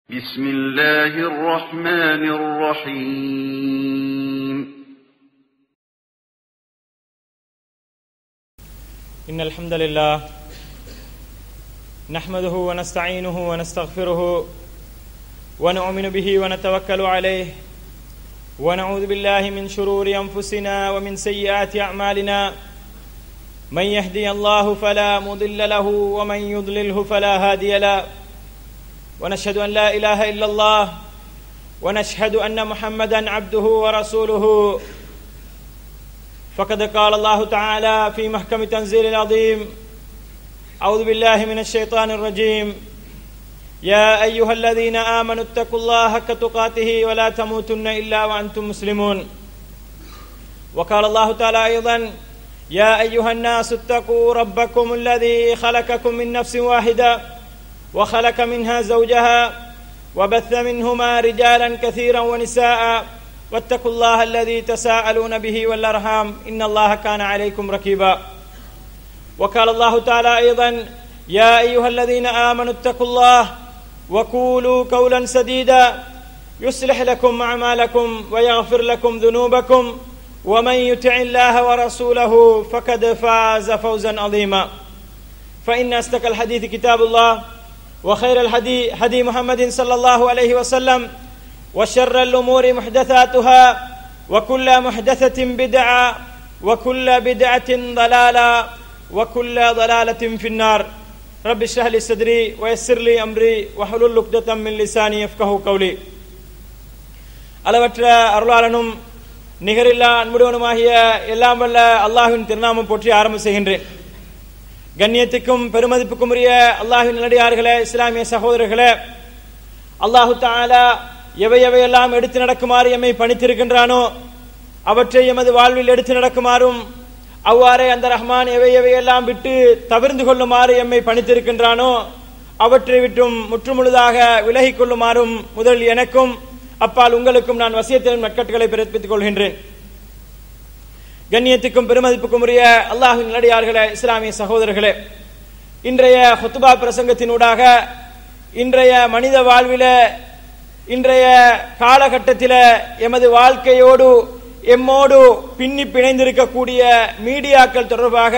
بسم الله الرحمن الرحيم إن الحمد لله نحمده ونستعينه ونستغفره ونؤمن به ونتوكل عليه ونعوذ بالله من شرور أنفسنا ومن سيئات أعمالنا من يهدي الله فلا مضل له ومن يضلله فلا هادي له ونشهد أن لا إله إلا الله ونشهد أن محمدا عبده ورسوله فقد قال الله تعالى في محكم تنزيل العظيم أعوذ بالله من الشيطان الرجيم يا أيها الذين آمنوا اتقوا الله حق تقاته ولا تموتن إلا وأنتم مسلمون وقال الله تعالى أيضا يا أيها الناس اتقوا ربكم الذي خلقكم من نفس واحدة وخلق منها زوجها وبث منهما رجالا كثيرا ونساء واتقوا الله الذي تساءلون به والارحام ان الله كان عليكم رقيبا وقال الله تعالى ايضا يا ايها الذين امنوا اتقوا الله وقولوا قولا سديدا يصلح لكم اعمالكم ويغفر لكم ذنوبكم ومن يطع الله ورسوله فقد فاز فوزا عظيما فان اصدق الحديث كتاب الله وخير الهدي هدي محمد صلى الله عليه وسلم وشر الأمور محدثاتها وكل محدثة بدعة وكل بدعة ضلالة وكل ضلالة في النار رب اشرح لي صدري ويسر لي أمري وحلل عقدة من لساني يفقه قولي அளவற்ற அருளாளனும் நிகரில்லா அன்புடனுமாகிய எல்லாம் வல்ல அல்லாஹின் திருநாமம் போற்றி ஆரம்ப செய்கின்றேன் கண்ணியத்துக்கும் பெருமதிப்புக்கும் உரிய அல்லாஹின் நல்லடியார்களே இஸ்லாமிய சகோதரர்களே அல்லாஹு தாலா எவை எவையெல்லாம் எடுத்து நடக்குமாறு எம்மை பணித்திருக்கின்றானோ அவற்றை எமது வாழ்வில் எடுத்து நடக்குமாறும் அவ்வாறே அந்த ரஹ்மான் எவை எவையெல்லாம் விட்டு தவிர்ந்து கொள்ளுமாறு எம்மை பணித்திருக்கின்றானோ அவற்றை விட்டும் முற்றுமுழுதாக விலகிக் கொள்ளுமாறும் முதல் எனக்கும் அப்பால் உங்களுக்கும் நான் வசியத்தின் நட்கட்டுகளை பிறப்பித்துக் கொள்கின்றேன் கண்ணியத்துக்கும் பெருமதிப்புக்கும் உரிய அல்லாஹின் நல்லடியார்களே இஸ்லாமிய சகோதரர்களே இன்றைய ஹொத்துபா பிரசங்கத்தினூடாக இன்றைய மனித வாழ்வில இன்றைய காலகட்டத்தில் எமது வாழ்க்கையோடு எம்மோடு பின்னி பிணைந்திருக்கக்கூடிய மீடியாக்கள் தொடர்பாக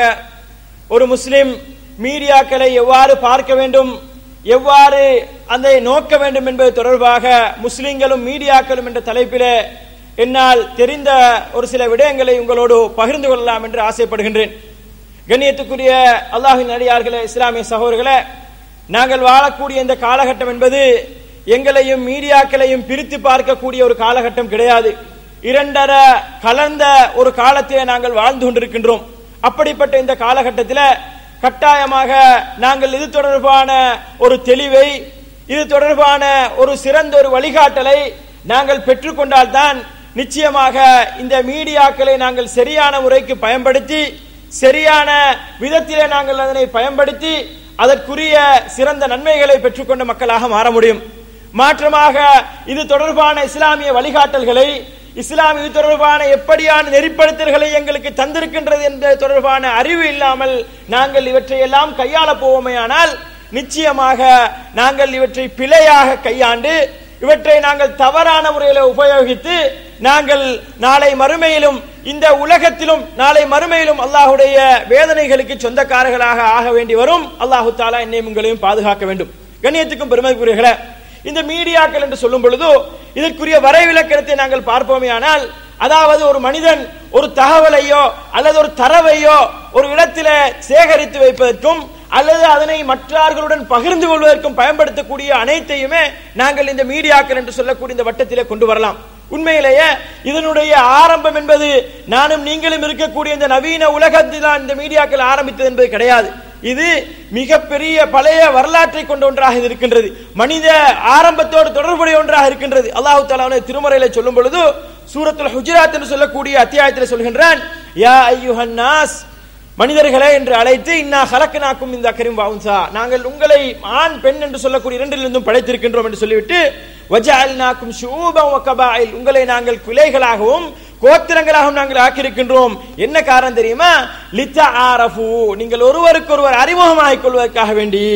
ஒரு முஸ்லிம் மீடியாக்களை எவ்வாறு பார்க்க வேண்டும் எவ்வாறு அதை நோக்க வேண்டும் என்பது தொடர்பாக முஸ்லிம்களும் மீடியாக்களும் என்ற தலைப்பிலே என்னால் தெரிந்த ஒரு சில விடயங்களை உங்களோடு பகிர்ந்து கொள்ளலாம் என்று ஆசைப்படுகின்றேன் கண்ணியத்துக்குரிய அல்லாஹின் அடியார்களே இஸ்லாமிய சகோதரர்களே நாங்கள் வாழக்கூடிய இந்த காலகட்டம் என்பது எங்களையும் மீடியாக்களையும் பிரித்து பார்க்கக்கூடிய ஒரு காலகட்டம் கிடையாது இரண்டரை கலந்த ஒரு காலத்திலே நாங்கள் வாழ்ந்து கொண்டிருக்கின்றோம் அப்படிப்பட்ட இந்த காலகட்டத்தில் கட்டாயமாக நாங்கள் இது தொடர்பான ஒரு தெளிவை இது தொடர்பான ஒரு சிறந்த ஒரு வழிகாட்டலை நாங்கள் பெற்றுக்கொண்டால்தான் நிச்சயமாக இந்த மீடியாக்களை நாங்கள் சரியான முறைக்கு பயன்படுத்தி சரியான விதத்திலே நாங்கள் அதனை பயன்படுத்தி அதற்குரிய சிறந்த நன்மைகளை பெற்றுக்கொண்ட மக்களாக மாற முடியும் மாற்றமாக இது தொடர்பான இஸ்லாமிய வழிகாட்டல்களை இஸ்லாம் இது தொடர்பான எப்படியான நெறிப்படுத்தல்களை எங்களுக்கு தந்திருக்கின்றது என்ற தொடர்பான அறிவு இல்லாமல் நாங்கள் இவற்றை எல்லாம் கையாள போவோமேயானால் நிச்சயமாக நாங்கள் இவற்றை பிழையாக கையாண்டு இவற்றை நாங்கள் தவறான முறையில் உபயோகித்து நாங்கள் நாளை மறுமையிலும் இந்த உலகத்திலும் நாளை மறுமையிலும் அல்லாஹுடைய வேதனைகளுக்கு சொந்தக்காரர்களாக ஆக வேண்டி வரும் அல்லாஹு தாலா என்னையும் உங்களையும் பாதுகாக்க வேண்டும் கண்ணியத்துக்கும் பெருமைக்குரியர்களே இந்த மீடியாக்கள் என்று சொல்லும் பொழுது இதற்குரிய வரைவிலக்கணத்தை நாங்கள் பார்ப்போமே ஆனால் அதாவது ஒரு மனிதன் ஒரு தகவலையோ அல்லது ஒரு தரவையோ ஒரு இடத்தில சேகரித்து வைப்பதற்கும் அல்லது அதனை மற்றவர்களுடன் பகிர்ந்து கொள்வதற்கும் பயன்படுத்தக்கூடிய அனைத்தையுமே நாங்கள் இந்த மீடியாக்கள் என்று சொல்லக்கூடிய இந்த வட்டத்திலே கொண்டு வரலாம் உண்மையிலேயே இதனுடைய ஆரம்பம் என்பது நானும் நீங்களும் இருக்கக்கூடிய இந்த நவீன உலகத்தில் தான் இந்த மீடியாக்கள் ஆரம்பித்தது என்பது கிடையாது இது மிகப்பெரிய பழைய வரலாற்றை கொண்ட ஒன்றாக இருக்கின்றது மனித ஆரம்பத்தோடு தொடர்புடைய ஒன்றாக இருக்கின்றது அல்லாஹு தாலாவுடைய திருமறையில சொல்லும் பொழுது சூரத்துல் ஹுஜராத் என்று சொல்லக்கூடிய அத்தியாயத்தில் சொல்கின்றான் யா ஐயுஹன் நாஸ் மனிதர்களே என்று அழைத்து இன்னா ஹலக்கனாக்கும் இந்த கரிம் வாவுன்சா நாங்கள் உங்களை ஆண் பெண் என்று சொல்லக்கூடிய இரண்டிலிருந்தும் படைத்திருக்கின்றோம் என்று சொல்லிவிட்டு வஜால்னாக்கும் ஷூபம் வகபாயில் உங்களை நாங்கள் குலைகளாகவும் கோத்திரங்களாகவும் நாங்கள் ஆக்கியிருக்கின்றோம் என்ன காரணம் தெரியுமா லித்தா ஆரஃபு நீங்கள் ஒருவருக்கு ஒருவர் அறிமுகமாகிக் கொள்வதற்காக வேண்டி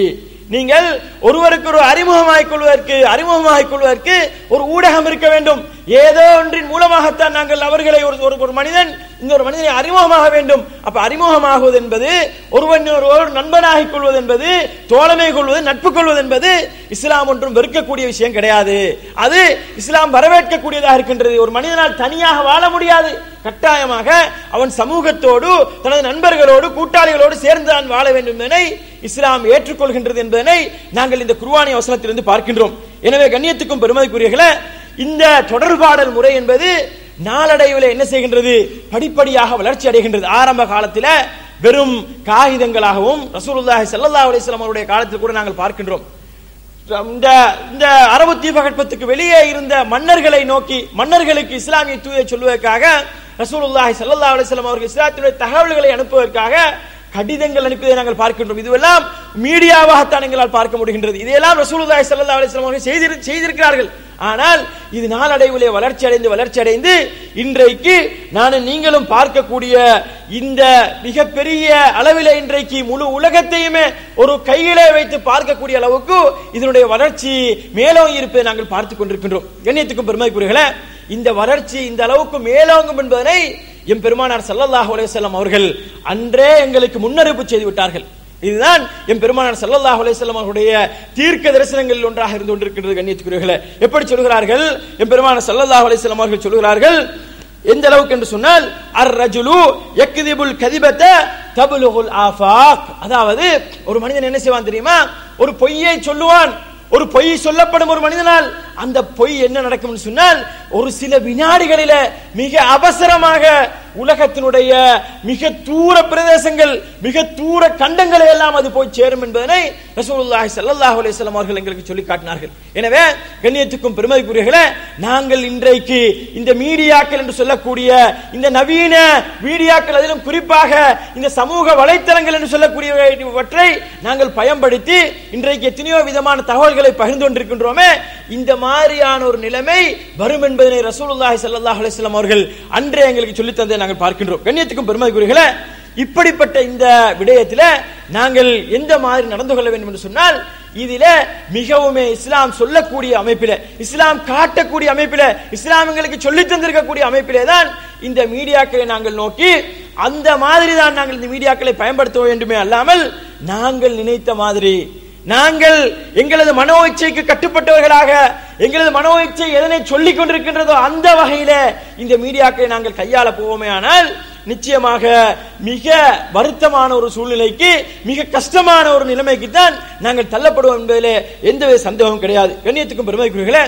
நீங்கள் ஒருவருக்கு ஒரு அறிமுகமாகிக் கொள்வதற்கு அறிமுகமாகிக் கொள்வதற்கு ஒரு ஊடகம் இருக்க வேண்டும் ஏதோ ஒன்றின் மூலமாகத்தான் நாங்கள் அவர்களை ஒரு ஒரு- ஒரு மனிதன் இந்த ஒரு மனிதனை அறிமுகமாக வேண்டும் அப்ப அறிமுகமாகுவது என்பது ஒருவன் ஒருவர் நண்பனாகிக் கொள்வது என்பது தோழமை கொள்வது நட்பு கொள்வது என்பது இஸ்லாம் ஒன்றும் வெறுக்கக்கூடிய விஷயம் கிடையாது அது இஸ்லாம் வரவேற்கக்கூடியதாக இருக்கின்றது ஒரு மனிதனால் தனியாக வாழ முடியாது கட்டாயமாக அவன் சமூகத்தோடு தனது நண்பர்களோடு கூட்டாளிகளோடு சேர்ந்து தான் வாழ வேண்டும் என்பதனை இஸ்லாம் ஏற்றுக்கொள்கின்றது என்பதனை நாங்கள் இந்த குர்வானி வசனத்திலிருந்து பார்க்கின்றோம் எனவே கண்ணியத்துக்கும் பெருமதிக்குரியர்களே இந்த தொடர்பாடல் முறை என்பது நாளடைவில் என்ன செய்கின்றது படிப்படியாக வளர்ச்சி அடைகின்றது ஆரம்ப காலத்தில் வெறும் காகிதங்களாகவும் ரசூலுல்லாஹி ஸல்லல்லாஹு அலைஹி வஸல்லம் அவருடைய காலத்தில் கூட நாங்கள் பார்க்கின்றோம் இந்த இந்த அரபு தீபகற்பத்துக்கு வெளியே இருந்த மன்னர்களை நோக்கி மன்னர்களுக்கு இஸ்லாமிய தூதை சொல்வதற்காக ரசூலுல்லாஹி ஸல்லல்லாஹு அலைஹி வஸல்லம் அவர்கள் இஸ்லாத்தினுடைய தகவல்களை அனுப்புவதற்காக கடிதங்கள் அனுப்பியதை நாங்கள் பார்க்கின்றோம் இதுவெல்லாம் மீடியாவாகத்தான் எங்களால் பார்க்க முடிகின்றது இதையெல்லாம் ரசூலுல்லாஹி ஸல்லல்லாஹு அலைஹி வஸல்லம் அவர்கள் செய்திரு- செய்திருக்கிறார்கள் ஆனால் இது நாளடைவிலே வளர்ச்சி அடைந்து வளர்ச்சி அடைந்து இன்றைக்கு நானும் நீங்களும் பார்க்கக்கூடிய இந்த மிகப்பெரிய அளவிலே இன்றைக்கு முழு உலகத்தையுமே ஒரு கையிலே வைத்து பார்க்கக்கூடிய அளவுக்கு இதனுடைய வளர்ச்சி மேலோங்கி இருப்பதை நாங்கள் பார்த்துக் கொண்டிருக்கின்றோம் கண்ணியத்துக்கும் பெருமைக்குரியர்களே இந்த வளர்ச்சி இந்த அளவுக்கு மேலோங்கும் என்பதனை எம் பெருமானார் ஸல்லல்லாஹு அலைஹி வஸல்லம் அவர்கள் அன்றே எங்களுக்கு முன்னறிவிப்பு செய்து விட்டார்கள் இதுதான் என் பெருமானார் ஸல்லல்லாஹு அலைஹி வஸல்லம் அவருடைய தீர்க்க தரிசனங்களில் ஒன்றாக இருந்து கொண்டிருக்கின்றது கண்ணியத்துக்குரியவர்களே எப்படி சொல்கிறார்கள் என் பெருமானார் ஸல்லல்லாஹு அலைஹி வஸல்லம் அவர்கள் சொல்கிறார்கள் எந்த அளவுக்கு என்று சொன்னால் அர் ரஜுலு யக்திபுல் கதிபத தபுலுகுல் ஆஃபாக் அதாவது ஒரு மனிதன் என்ன செய்வான் தெரியுமா ஒரு பொய்யை சொல்லுவான் ஒரு பொய் சொல்லப்படும் ஒரு மனிதனால் அந்த பொய் என்ன நடக்கும் சொன்னால் ஒரு சில வினாடிகளில மிக அவசரமாக உலகத்தினுடைய மிக தூர பிரதேசங்கள் மிக தூர கண்டங்களை எல்லாம் அது போய் சேரும் என்பதனை ரசூலுல்லாஹி ஸல்லல்லாஹு அலைஹி வஸல்லம் அவர்கள் எங்களுக்கு சொல்லி காட்டினார்கள் எனவே கண்ணியத்துக்கும் பெருமதிக்குரியர்களே நாங்கள் இன்றைக்கு இந்த மீடியாக்கள் என்று சொல்லக்கூடிய இந்த நவீன மீடியாக்கள் அதிலும் குறிப்பாக இந்த சமூக வலைத்தளங்கள் என்று சொல்லக்கூடியவற்றை நாங்கள் பயன்படுத்தி இன்றைக்கு எத்தனையோ விதமான தகவல்களை பகிர்ந்து கொண்டிருக்கின்றோமே இந்த மாதிரியான ஒரு நிலைமை வரும் என்பதனை ரசூலுல்லாஹி ஸல்லல்லாஹு அலைஹி வஸல்லம் அவர்கள் அன்றே எங்களுக்கு சொல்லித் தந்ததை நாங்கள் பார்க்கின்றோம் கண்ணியத்துக்கும் பெருமதிக்குரியர்களே இப்படிப்பட்ட இந்த விடயத்தில் நாங்கள் எந்த மாதிரி நடந்து கொள்ள வேண்டும் என்று சொன்னால் இதில மிகவுமே இஸ்லாம் சொல்லக்கூடிய அமைப்பில இஸ்லாம் காட்டக்கூடிய அமைப்பில இஸ்லாம் எங்களுக்கு சொல்லித் தந்திருக்கக்கூடிய அமைப்பிலே தான் இந்த மீடியாக்களை நாங்கள் நோக்கி அந்த மாதிரி தான் நாங்கள் இந்த மீடியாக்களை பயன்படுத்த வேண்டுமே அல்லாமல் நாங்கள் நினைத்த மாதிரி நாங்கள் எங்களது மனோ இச்சைக்கு கட்டுப்பட்டவர்களாக எங்களது மனோ இச்சை எதனை சொல்லிக் கொண்டிருக்கின்றதோ அந்த வகையில இந்த மீடியாக்களை நாங்கள் கையாள போவோமே ஆனால் நிச்சயமாக மிக வருத்தமான ஒரு சூழ்நிலைக்கு மிக கஷ்டமான ஒரு நிலைமைக்கு தான் நாங்கள் தள்ளப்படுவோம் என்பதிலே எந்தவித சந்தேகமும் கிடையாது கண்ணியத்துக்கும் பெருமைக்குரியர்களே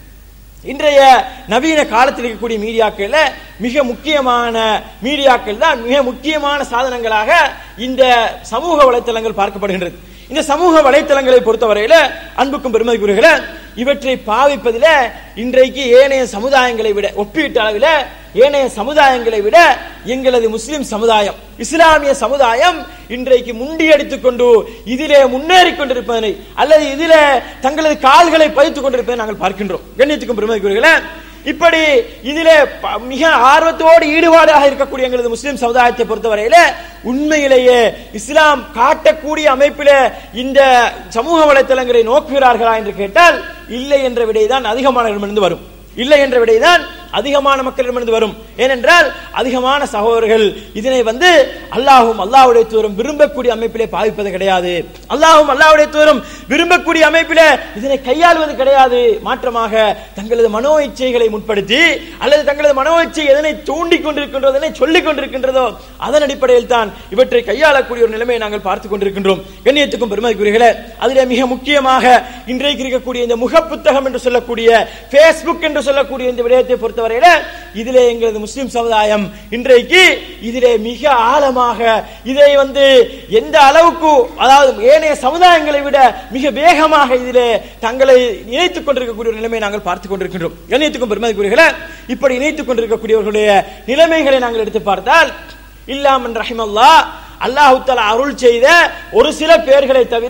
இன்றைய நவீன காலத்தில் இருக்கக்கூடிய மீடியாக்கள்ல மிக முக்கியமான மீடியாக்கள் தான் மிக முக்கியமான சாதனங்களாக இந்த சமூக வலைத்தளங்கள் பார்க்கப்படுகின்றது இந்த சமூக வலைத்தளங்களை பொறுத்தவரையில அன்புக்கும் பெருமதிக்குரியர்களே இவற்றை பாவிப்பதில இன்றைக்கு ஏனைய சமுதாயங்களை விட ஒப்பீட்டு அளவில் ஏனைய சமுதாயங்களை விட எங்களது முஸ்லிம் சமுதாயம் இஸ்லாமிய சமுதாயம் இன்றைக்கு முண்டியடித்துக் கொண்டு இதிலே முன்னேறி கொண்டிருப்பதனை அல்லது இதிலே தங்களது கால்களை பதித்துக் கொண்டிருப்பதை நாங்கள் பார்க்கின்றோம் கண்ணியத்துக்கும் பெருமதிக்குரியர்களே இப்படி இதிலே ப- மிக ஆர்வத்தோடு ஈடுபாடாக இருக்கக்கூடிய எங்களது முஸ்லிம் சமுதாயத்தை பொறுத்தவரையில உண்மையிலேயே இஸ்லாம் காட்டக்கூடிய அமைப்பில இந்த சமூக வலைத்தளங்களை நோக்குகிறார்களா என்று கேட்டால் இல்லை என்ற விடைதான் அதிகமானவர்களிடமிருந்து வரும் இல்லை என்ற விடைதான் அதிகமான மக்களிடமிருந்து வரும் ஏனென்றால் அதிகமான சகோதரர்கள் இதனை வந்து அல்லாஹும் அல்லாஹ்வுடைய தூரம் விரும்பக்கூடிய அமைப்பிலே பாவிப்பது கிடையாது அல்லாஹும் அல்லாஹ்வுடைய தூரம் விரும்பக்கூடிய அமைப்பிலே இதனை கையாளுவது கிடையாது மாற்றமாக தங்களது மனோ இச்சைகளை முற்படுத்தி அல்லது தங்களது மனோ இச்சை எதனை தூண்டிக் கொண்டிருக்கின்றதோ எதனை சொல்லிக் கொண்டிருக்கின்றதோ அதன் அடிப்படையில் தான் இவற்றை கையாளக்கூடிய ஒரு நிலைமையை நாங்கள் பார்த்துக் கொண்டிருக்கின்றோம் கண்ணியத்துக்கும் பெருமதிக்குரியர்களே அதிலே மிக முக்கியமாக இன்றைக்கு இருக்கக்கூடிய இந்த முகப்புத்தகம் என்று சொல்லக்கூடிய பேஸ்புக் என்று சொல்லக்கூடிய இந்த விடயத்தை பொறுத்தவரையில இதிலே எங்களது முஸ்லிம் சமுதாயம் இன்றைக்கு இதிலே மிக ஆழமாக இதை வந்து எந்த அளவுக்கு அதாவது ஏனைய சமுதாயங்களை விட மிக வேகமாக இதிலே தங்களை இணைத்துக் கொண்டிருக்கக்கூடிய ஒரு நிலைமையை நாங்கள் பார்த்துக் கொண்டிருக்கின்றோம் கண்ணியத்துக்கும் பெருமதிக்குரியர்களே இப்படி இணைத்துக் கொண்டிருக்கக்கூடியவர்களுடைய நிலைமைகளை நாங்கள் எடுத்து பார்த்தால் இல்லாமன் ரஹிமல்லா அல்லாஹு தஆலா அருள் செய்த ஒரு சில பேர்களை தவிர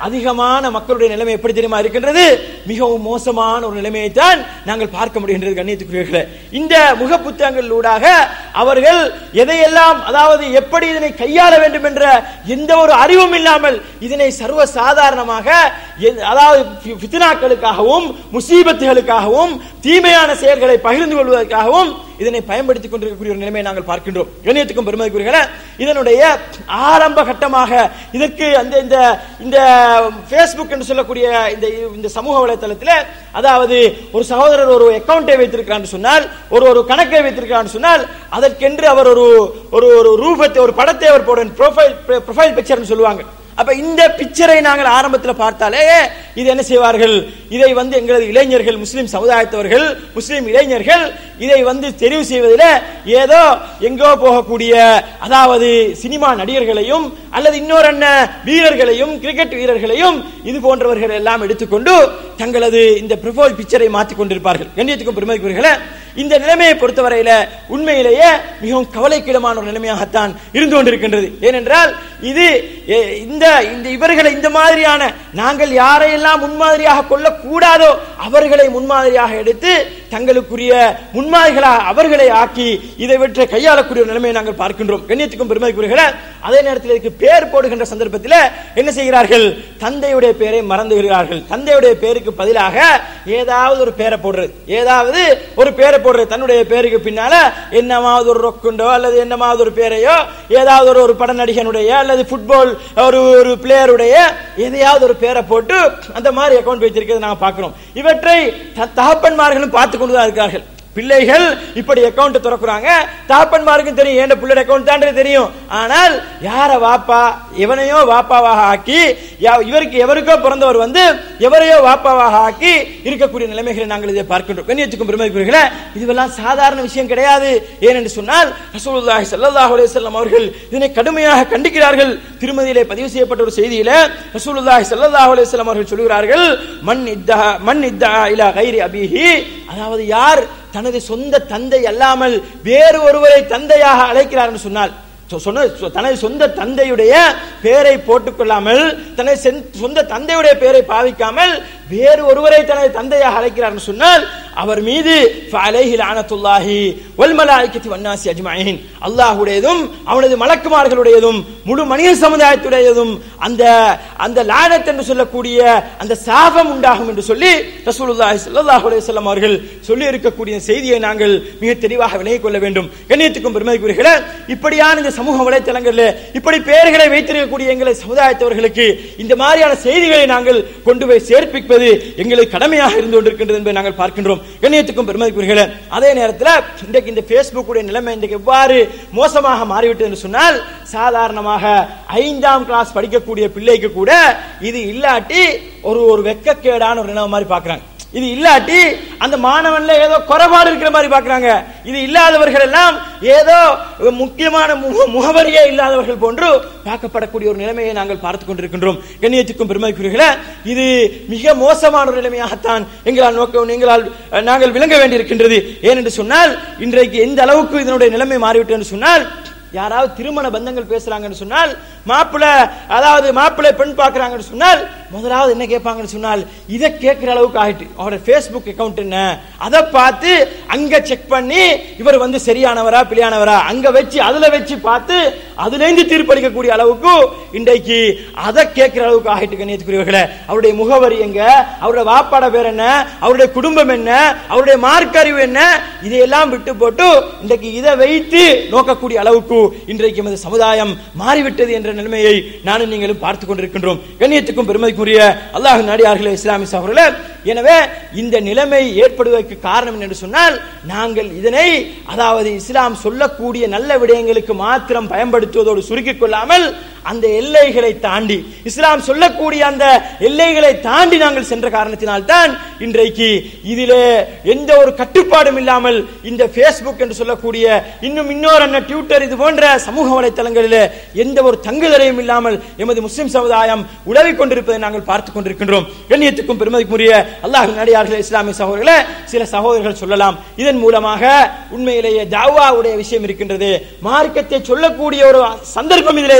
அதிகமான மக்களுடைய நிலைமை எப்படி தெரியுமா இருக்கின்றது மிகவும் மோசமான ஒரு நிலைமையை தான் நாங்கள் பார்க்க முடிகின்றது கண்ணியத்துக்குரியவர்களே இந்த முக புத்தகங்களூடாக அவர்கள் எதையெல்லாம் அதாவது எப்படி இதனை கையாள வேண்டும் என்ற எந்த ஒரு அறிவும் இல்லாமல் இதனை சர்வ சாதாரணமாக எ- அதாவது ஃபி- ஃபித்னாக்களுக்காகவும் முசீபத்துகளுக்காகவும் தீமையான செயல்களை பகிர்ந்து கொள்வதற்காகவும் இதனை பயன்படுத்திக் கொண்டிருக்கக்கூடிய ஒரு நிலைமையை நாங்கள் பார்க்கின்றோம் கண்ணியத்துக்கும் பெருமதிக்குரியர்களே இதனுடைய ஆரம்ப கட்டமாக இதற்கு அந்த இந்த இந்த ஃபேஸ்புக் என்று சொல்லக்கூடிய இந்த இந்த சமூக வலைத்தளத்தில் அதாவது ஒரு சகோதரர் ஒரு அக்கவுண்டை வைத்திருக்கிறார் சொன்னால் ஒரு ஒரு கணக்கை வைத்திருக்கிறார் சொன்னால் அதற்கென்று அவர் ஒரு ஒரு ஒரு ரூபத்தை ஒரு படத்தை அவர் போட ப்ரொஃபைல் ப்ரொஃபைல் பிக்சர்னு சொல்லுவாங்க அப்ப இந்த பிக்சரை நாங்கள் ஆரம்பத்தில் பார்த்தாலே இது என்ன செய்வார்கள் இதை வந்து எங்களது இளைஞர்கள் முஸ்லிம் சமுதாயத்தவர்கள் முஸ்லிம் இளைஞர்கள் இதை வந்து தெரிவு செய்வதில் ஏதோ எங்கோ போகக்கூடிய அதாவது சினிமா நடிகர்களையும் அல்லது இன்னொரு என்ன வீரர்களையும் கிரிக்கெட் வீரர்களையும் இது போன்றவர்கள் எல்லாம் எடுத்துக்கொண்டு தங்களது இந்த ப்ரொஃபைல் பிக்சரை மாற்றிக் கொண்டிருப்பார்கள் கண்ணியத்துக்கும் பெருமதிக்குரியர்களே இந்த நிலைமையை பொறுத்தவரையில உண்மையிலேயே மிகவும் கவலைக்கிடமான ஒரு நிலைமையாகத்தான் இருந்து கொண்டிருக்கின்றது ஏனென்றால் இது எ, இந்த இந்த இவர்களை இந்த மாதிரியான நாங்கள் யாரையெல்லாம் முன்மாதிரியாக கொள்ளக்கூடாதோ அவர்களை முன்மாதிரியாக எடுத்து தங்களுக்குரிய முன்மாதிரிகளாக அவர்களை ஆக்கி இதை வெற்ற கையாளக்கூடிய ஒரு நிலைமையை நாங்கள் பார்க்கின்றோம் கண்ணியத்துக்கும் பெருமதிக்குரியர்களே அதே நேரத்தில் இதுக்கு பேர் போடுகின்ற சந்தர்ப்பத்தில் என்ன செய்கிறார்கள் தந்தையுடைய பெயரை மறந்து விடுகிறார்கள் தந்தையுடைய பேருக்கு பதிலாக ஏதாவது ஒரு பேரை போடுறது ஏதாவது ஒரு பேரை போடுறது தன்னுடைய பேருக்கு பின்னால என்னமாவது ஒரு ரொக்குண்டோ அல்லது என்னமாவது ஒரு பேரையோ ஏதாவது ஒரு ஒரு பட நடிகனுடைய அல்லது ஃபுட்பால் ஒரு ஒரு பிளேயருடைய எதையாவது ஒரு பேரை போட்டு அந்த மாதிரி அக்கவுண்ட் வைத்திருக்கிறத நாங்க பார்க்கிறோம் இவற்றை த- தகப்பன்மார்களும் பார்த்து கொண்டு தான் இருக்கிறார்கள் பிள்ளைகள் இப்படி அக்கவுண்ட் திறக்குறாங்க தாப்பன்மாருக்கும் தெரியும் ஏண்ட பிள்ளை அக்கவுண்ட் தான் தெரியும் ஆனால் யார வாப்பா எவனையோ வாப்பாவாக ஆக்கி யா- இவருக்கு எவருக்கோ பிறந்தவர் வந்து எவரையோ வாப்பாவாக ஆக்கி இருக்கக்கூடிய நிலைமைகளை நாங்கள் இதை பார்க்கின்றோம் கண்ணியத்துக்கும் பெருமதிக்குரியர்களே இதுவெல்லாம் சாதாரண விஷயம் கிடையாது ஏனென்று சொன்னால் ரசூலுல்லாஹி ஸல்லல்லாஹு அலைஹி வஸல்லம் அவர்கள் இதனை கடுமையாக கண்டிக்கிறார்கள் திருமதியிலே பதிவு செய்யப்பட்ட ஒரு செய்தியில ரசூலுல்லாஹி ஸல்லல்லாஹு அலைஹி வஸல்லம் அவர்கள் சொல்கிறார்கள் மன் இத்தா மன் இத்தா இலா கைரி அபிஹி அதாவது யார் தனது சொந்த தந்தை அல்லாமல் வேறு ஒருவரை தந்தையாக அழைக்கிறார் என்று சொன்னால் சொ- சொன்ன சொ- தனது சொந்த தந்தையுடைய பெயரை போட்டுக் கொள்ளாமல் தனது சென்- சொந்த தந்தையுடைய பெயரை பாவிக்காமல் வேறு ஒருவரை தனது தந்தையாக அழைக்கிறார் என்று சொன்னால் அவர் மீது ஃபஅலைஹி லஅனத்துல்லாஹி வல் மலாயிகத்தி வன்னாசி அஜ்மஈன் அல்லாஹ்வுடையதும் அவனது மலக்குமார்களுடையதும் முழு மனித சமுதாயத்துடையதும் அந்த அந்த லானத் என்று சொல்லக்கூடிய அந்த சாபம் உண்டாகும் என்று சொல்லி ரசூலுல்லாஹி ஸல்லல்லாஹு அலைஹி வஸல்லம் அவர்கள் சொல்லி இருக்கக்கூடிய செய்தியை நாங்கள் மிக தெளிவாக விலகிக் கொள்ள வேண்டும் கண்ணியத்துக்கும் பெருமதிக்குரியர்களே இப்படியான இந்த சமூக வலைத்தளங்களில் இப்படி பெயர்களை வைத்திருக்கக்கூடிய எங்களை சமுதாயத்தவர்களுக்கு இந்த மாதிரியான செய்திகளை நாங்கள் கொண்டு போய் சேர்ப்பிப்பது எங்களுக்கு கடமையாக இருந்து கொண்டிருக்கின்றது என்பதை நாங்கள் பார்க்கின்றோம் கண்ணியத்துக்கும் பெருமதிக்குரியர்களே அதே நேரத்தில் இன்றைக்கு இந்த Facebook உடைய நிலைமை இன்றைக்கு எவ்வாறு மோசமாக மாறிவிட்டது என்று சொன்னால் சாதாரணமாக ஐந்தாம் கிளாஸ் படிக்கக்கூடிய பிள்ளைக்கு கூட இது இல்லாட்டி ஒரு ஒரு வெக்கக்கேடான ஒரு நிலைமை மாதிரி பார்க்கறாங்க இது இல்லாட்டி அந்த மாணவன்ல ஏதோ குறைபாடு இருக்கிற மாதிரி பார்க்கறாங்க இது இல்லாதவர்கள் எல்லாம் ஏதோ முக்கியமான முக- முகவரியே இல்லாதவர்கள் போன்று பார்க்கப்படக்கூடிய ஒரு நிலைமையை நாங்கள் பார்த்துக் கொண்டிருக்கின்றோம் கண்ணியத்துக்கும் பெருமைக்குரியர்களே இது மிக மோசமான ஒரு நிலைமையாகத்தான் எங்களால் நோக்க எங்களால் அஹ், நாங்கள் விளங்க வேண்டியிருக்கின்றது ஏனென்று சொன்னால் இன்றைக்கு எந்த அளவுக்கு இதனுடைய நிலைமை மாறிவிட்டது என்று சொன்னால் யாராவது திருமண பந்தங்கள் பேசுறாங்கன்னு சொன்னால் மாப்பிள்ளை அதாவது மாப்பிள்ளை பெண் பார்க்கறாங்கன்னு சொன்னால் முதலாவது என்ன கேட்பாங்கன்னு சொன்னால் இதை கேட்கிற அளவுக்கு ஆயிட்டு அவரோட ஃபேஸ்புக் அக்கவுண்ட் என்ன அதை பார்த்து அங்க செக் பண்ணி இவர் வந்து சரியானவரா பிழையானவரா அங்க வச்சு அதுல வச்சு பார்த்து அதுல இருந்து தீர்ப்பளிக்கக்கூடிய அளவுக்கு இன்றைக்கு அதை கேட்கிற அளவுக்கு ஆகிட்டு கண்ணியத்துக்குரியவர்களே அவருடைய முகவரி எங்க அவருடைய வாப்பாட பேர் என்ன அவருடைய குடும்பம் என்ன அவருடைய மார்க் அறிவு என்ன இதையெல்லாம் விட்டு போட்டு இன்றைக்கு இதை வைத்து நோக்கக்கூடிய அளவுக்கு இன்றைக்கு எமது சமுதாயம் மாறிவிட்டது என்ற நிலைமையை நானும் நீங்களும் பார்த்துக் கொண்டிருக்கின்றோம் கண்ணியத்துக்கும் பெருமைக்குரிய அல்லாஹ் நாடியார்களே இஸ்லாமிய சகோதரர்களே எனவே இந்த நிலைமை ஏற்படுவதற்கு காரணம் என்று சொன்னால் நாங்கள் இதனை அதாவது இஸ்லாம் சொல்லக்கூடிய நல்ல விடயங்களுக்கு மாத்திரம் பயன்படுத்துவதோடு சுருக்கிக் கொள்ளாமல் அந்த எல்லைகளை தாண்டி இஸ்லாம் சொல்லக்கூடிய அந்த எல்லைகளை தாண்டி நாங்கள் சென்ற காரணத்தினால் தான் இன்றைக்கு இதிலே எந்த ஒரு கட்டுப்பாடும் இல்லாமல் இந்த ஃபேஸ்புக் என்று சொல்லக்கூடிய இன்னும் இன்னொரு என்ன ட்விட்டர் இது போன்ற சமூக வலைத்தளங்களிலே எந்த ஒரு தங்குதலையும் இல்லாமல் எமது முஸ்லிம் சமுதாயம் உழவிக் கொண்டிருப்பதை நாங்கள் பார்த்துக் கொண்டிருக்கின்றோம் கண்ணியத்துக்கும் பெருமதிக்குரிய அல்லாஹ் நடிகார்களே இஸ்லாமிய சகோதரர்களே சில சகோதரர்கள் சொல்லலாம் இதன் மூலமாக உண்மையிலேயே தாவாவுடைய விஷயம் இருக்கின்றது மார்க்கத்தை சொல்லக்கூடிய ஒரு சந்தர்ப்பம் இதில் இருக்கின்றது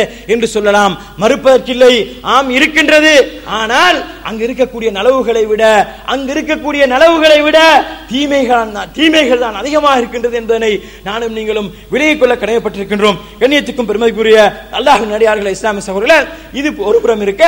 என்று சொல்லலாம் மறுப்பதற்கில்லை ஆம் இருக்கின்றது ஆனால் அங்கு இருக்கக்கூடிய நலவுகளை விட அங்கு இருக்கக்கூடிய நலவுகளை விட தீமைகள் தான் தீமைகள் தான் அதிகமாக இருக்கின்றது என்பதனை நானும் நீங்களும் விலகிக் கொள்ள கடமைப்பட்டிருக்கின்றோம் கண்ணியத்துக்கும் பெருமதிக்குரிய அல்லாஹ் நடிகார்கள் இஸ்லாமிய சகோதரர்கள் இது ஒரு புறம் இருக்க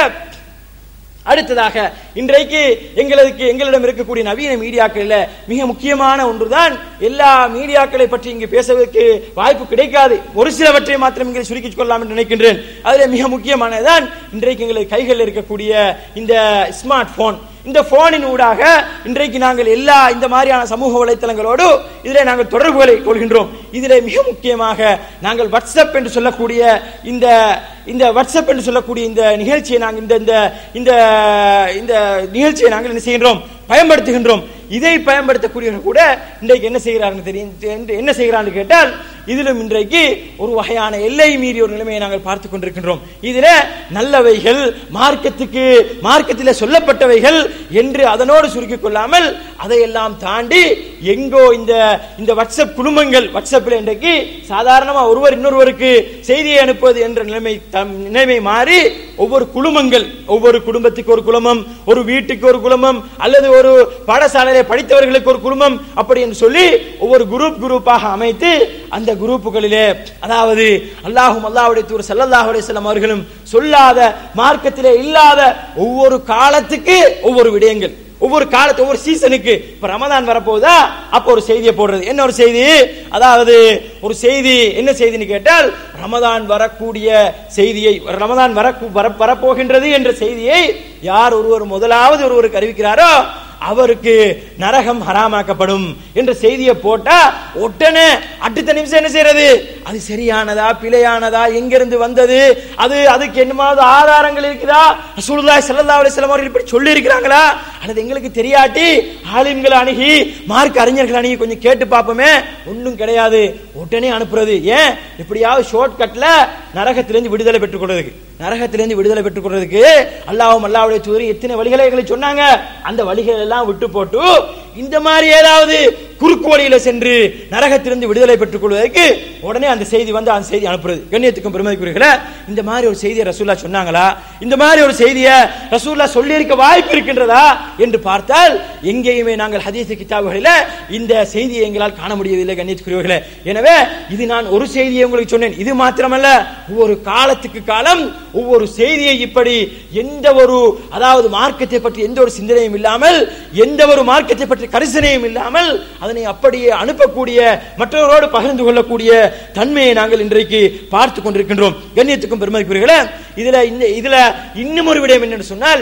அடுத்ததாக இன்றைக்கு எங்களுக்கு எங்களிடம் இருக்கக்கூடிய நவீன மீடியாக்களில் மிக முக்கியமான ஒன்றுதான் எல்லா மீடியாக்களை பற்றி இங்கு பேசுவதற்கு வாய்ப்பு கிடைக்காது ஒரு சிலவற்றை மாத்திரம் இங்கே சுருக்கிக் கொள்ளலாம் என்று நினைக்கின்றேன் அதில் மிக முக்கியமானதுதான் இன்றைக்கு எங்களுக்கு கைகளில் இருக்கக்கூடிய இந்த ஸ்மார்ட் போன் இந்த போனின் ஊடாக இன்றைக்கு நாங்கள் எல்லா இந்த மாதிரியான சமூக வலைத்தளங்களோடு இதில் நாங்கள் தொடர்புகளை கொள்கின்றோம் இதில் மிக முக்கியமாக நாங்கள் வாட்ஸ்அப் என்று சொல்லக்கூடிய இந்த இந்த வாட்ஸ்அப் என்று சொல்லக்கூடிய இந்த நிகழ்ச்சியை நாங்கள் இந்த இந்த இந்த இந்த நிகழ்ச்சியை நாங்கள் என்ன செய்கின்றோம் பயன்படுத்துகின்றோம் இதை பயன்படுத்தக்கூடியவர்கள் கூட இன்றைக்கு என்ன செய்கிறார்கள் தெரியும் என்ன செய்கிறார்கள் கேட்டால் இதிலும் இன்றைக்கு ஒரு வகையான எல்லை மீறிய ஒரு நிலைமையை நாங்கள் பார்த்துக் கொண்டிருக்கின்றோம் இதுல நல்லவைகள் மார்க்கத்துக்கு மார்க்கத்தில் சொல்லப்பட்டவைகள் என்று அதனோடு சுருக்கிக் கொள்ளாமல் அதையெல்லாம் தாண்டி எங்கோ இந்த இந்த வாட்ஸ்அப் குடும்பங்கள் வாட்ஸ்அப்பில் இன்றைக்கு சாதாரணமா ஒருவர் இன்னொருவருக்கு செய்தியை அனுப்புவது என்ற நிலைமை தம் நிலைமை மாறி ஒவ்வொரு குடும்பங்கள் ஒவ்வொரு குடும்பத்துக்கு ஒரு குடும்பம் ஒரு வீட்டுக்கு ஒரு குடும்பம் அல்லது ஒரு பாடசாலையில படித்தவர்களுக்கு ஒரு குடும்பம் அப்படி என்று சொல்லி ஒவ்வொரு குரூப் குரூப்பாக அமைத்து அந்த குரூப்புகளிலே அதாவது அல்லாஹும் அல்லாஹுடைய தூர் சல்லல்லாஹு அலைஹி வஸல்லம் அவர்களும் சொல்லாத மார்க்கத்திலே இல்லாத ஒவ்வொரு காலத்துக்கு ஒவ்வொரு விடயங்கள் ஒவ்வொரு காலத்து ஒவ்வொரு சீசனுக்கு இப்ப ரமதான் வரப்போகுதா அப்ப ஒரு செய்தியை போடுறது என்ன ஒரு செய்தி அதாவது ஒரு செய்தி என்ன செய்தின்னு கேட்டால் ரமதான் வரக்கூடிய செய்தியை ரமதான் வர வர- வரப்போகின்றது என்ற செய்தியை யார் ஒருவர் முதலாவது ஒருவருக்கு அறிவிக்கிறாரோ அவருக்கு நரகம் ஹராமாக்கப்படும் என்ற செய்தியை போட்டா உடனே அடுத்த நிமிஷம் என்ன செய்யறது அது சரியானதா பிழையானதா எங்கிருந்து வந்தது அது அதுக்கு என்னமாவது ஆதாரங்கள் இருக்குதா ரசூலுல்லாஹி ஸல்லல்லாஹு அலைஹி வஸல்லம் அவர்கள் இப்படி சொல்லி இருக்கிறாங்களா அல்லது எங்களுக்கு தெரியாட்டி ஆலிம்களை அணுகி மார்க் அறிஞர்கள் அணுகி கொஞ்சம் கேட்டு பார்ப்போமே ஒண்ணும் கிடையாது உடனே அனுப்புறது ஏன் எப்படியாவது ஷார்ட் கட்ல நரகத்திலிருந்து விடுதலை பெற்றுக் கொள்றதுக்கு நரகத்திலிருந்து விடுதலை பெற்றுக் கொள்றதுக்கு அல்லாஹ்வும் அல்லாஹ்வுடைய தூதர் எத்தனை வழிகளை எங்களுக்கு சொன்னாங்க அந்த வழிகளை எல்லாம் விட்டு போட்டு இந்த மாதிரி ஏதாவது குறுக்கு வழியில சென்று நரகத்திலிருந்து விடுதலை பெற்றுக் கொள்வதற்கு உடனே அந்த செய்தி வந்து அந்த செய்தி அனுப்புறது கண்ணியத்துக்கும் பெருமதிக்குரியர்களே இந்த மாதிரி ஒரு செய்தியை ரசூல்லா சொன்னாங்களா இந்த மாதிரி ஒரு செய்தியை ரசூல்லா சொல்லி இருக்க வாய்ப்பு இருக்கின்றதா என்று பார்த்தால் எங்கேயுமே நாங்கள் ஹதீஸ் கிதாபுகளில் இந்த செய்தியை எங்களால் காண முடியவில்லை கண்ணியத்துக்குரியவர்களே எனவே இது நான் ஒரு செய்தியை உங்களுக்கு சொன்னேன் இது மாத்திரமல்ல ஒவ்வொரு காலத்துக்கு காலம் ஒவ்வொரு செய்தியை இப்படி எந்த ஒரு அதாவது மார்க்கத்தை பற்றி எந்த ஒரு சிந்தனையும் இல்லாமல் எந்த ஒரு மார்க்கத்தை பற்றி கரிசனையும் இல்லாமல் அதனை அப்படியே அனுப்பக்கூடிய மற்றவரோடு பகிர்ந்து கொள்ளக்கூடிய தன்மையை நாங்கள் இன்றைக்கு பார்த்து கொண்டிருக்கின்றோம் கண்ணியத்துக்கும் பெருமதிக்குரியர்களே இதுல இந்த இதுல இன்னும் ஒரு விடயம் என்னன்னு சொன்னால்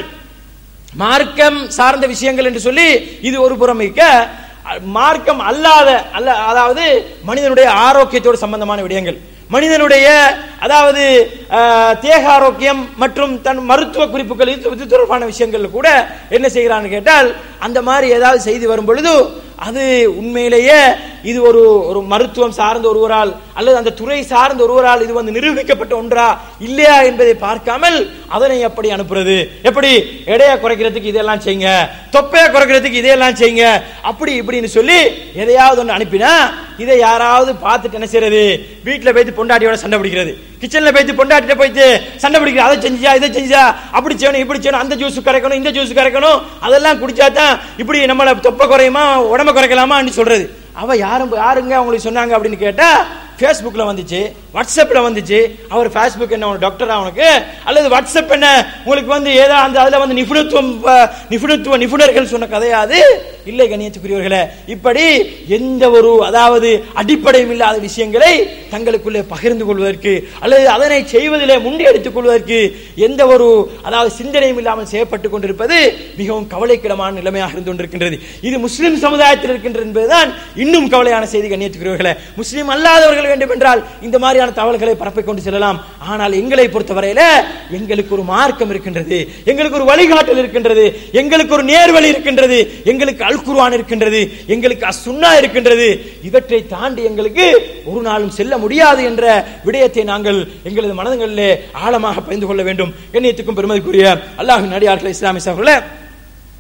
மார்க்கம் சார்ந்த விஷயங்கள் என்று சொல்லி இது ஒரு புறம் இருக்க மார்க்கம் அல்லாத அல்ல அதாவது மனிதனுடைய ஆரோக்கியத்தோடு சம்பந்தமான விடயங்கள் மனிதனுடைய அதாவது அஹ், தேக ஆரோக்கியம் மற்றும் தன் மருத்துவ குறிப்புகள் இது இது தொடர்பான விஷயங்கள் கூட என்ன செய்கிறான்னு கேட்டால் அந்த மாதிரி ஏதாவது செய்தி வரும் பொழுது அது உண்மையிலேயே இது ஒரு ஒரு மருத்துவம் சார்ந்த ஒருவரால் அல்லது அந்த துறை சார்ந்த ஒருவரால் இது வந்து நிரூபிக்கப்பட்ட ஒன்றா இல்லையா என்பதை பார்க்காமல் அதனை எப்படி அனுப்புறது எப்படி எடையை குறைக்கிறதுக்கு இதெல்லாம் செய்யுங்க தொப்பையை குறைக்கிறதுக்கு இதெல்லாம் செய்யுங்க அப்படி இப்படின்னு சொல்லி எதையாவது ஒன்று அனுப்பினா இதை யாராவது பார்த்துட்டு என்ன செய்யறது வீட்டுல போயிட்டு பொண்டாட்டியோட சண்டை பிடிக்கிறது கிச்சன்ல போயிட்டு பொண்டாட்டிட்ட போயிட்டு சண்டை பிடிக்கிறது அதை செஞ்சா இதை செஞ்சா அப்படி செய்யணும் இப்படி செய்யணும் அந்த ஜூஸ் கரைக்கணும் இந்த ஜூஸ் கரைக்கணும் அதெல்லாம் குடிச்சா தான் இப்படி நம்மள தொப்பை குறையுமா உடம்ப குறைக்கலாமான்னு சொல்றது அவ யாரும் யாருங்க அவங்களுக்கு சொன்னாங்க அப்படின்னு கேட்டா ஃபேஸ்புக்ல வந்துச்சு வாட்ஸ்அப்ல வந்துச்சு அவர் ஃபேஸ்புக் என்ன உனக்கு டாக்டரா உனக்கு அல்லது வாட்ஸ்அப் என்ன உங்களுக்கு வந்து ஏதோ அந்த அதுல வந்து நிபுணத்துவம் அஹ், நிபுணத்துவ நிபுணர்கள் சொன்ன கதையாது இல்லை கண்ணியத்துக்குரியவர்களே இப்படி எந்த ஒரு அதாவது அடிப்படையும் இல்லாத விஷயங்களை தங்களுக்குள்ளே பகிர்ந்து கொள்வதற்கு அல்லது அதனை செய்வதிலே முண்டி எடுத்துக் கொள்வதற்கு எந்த ஒரு அதாவது சிந்தனையும் இல்லாமல் செய்யப்பட்டுக் கொண்டிருப்பது மிகவும் கவலைக்கிடமான நிலைமையாக இருந்து கொண்டிருக்கின்றது இது முஸ்லிம் சமுதாயத்தில் இருக்கின்றது என்பதுதான் இன்னும் கவலையான செய்தி கண்ணியத்துக்குரியவர்களே முஸ்லிம் அல்லாதவர்கள் வேண்டும் என்றால் இந்த மாதிரியான தகவல்களை பரப்பிக் கொண்டு செல்லலாம் ஆனால் எங்களை பொறுத்தவரையில எங்களுக்கு ஒரு மார்க்கம் இருக்கின்றது எங்களுக்கு ஒரு வழிகாட்டல் இருக்கின்றது எங்களுக்கு ஒரு நேர்வழி இருக்கின்றது எங்களுக்கு அல் குர்ஆன் இருக்கின்றது எங்களுக்கு அசுன்னா இருக்கின்றது இவற்றை தாண்டி எங்களுக்கு ஒரு நாளும் செல்ல முடியாது என்ற விடயத்தை நாங்கள் எங்களது மனதுகளிலே ஆழமாக பகிர்ந்து கொள்ள வேண்டும் கண்ணியத்துக்கும் பெருமதிக்குரிய அல்லாஹின் அடியார்கள் இஸ்லாமிய சகோதரர்களே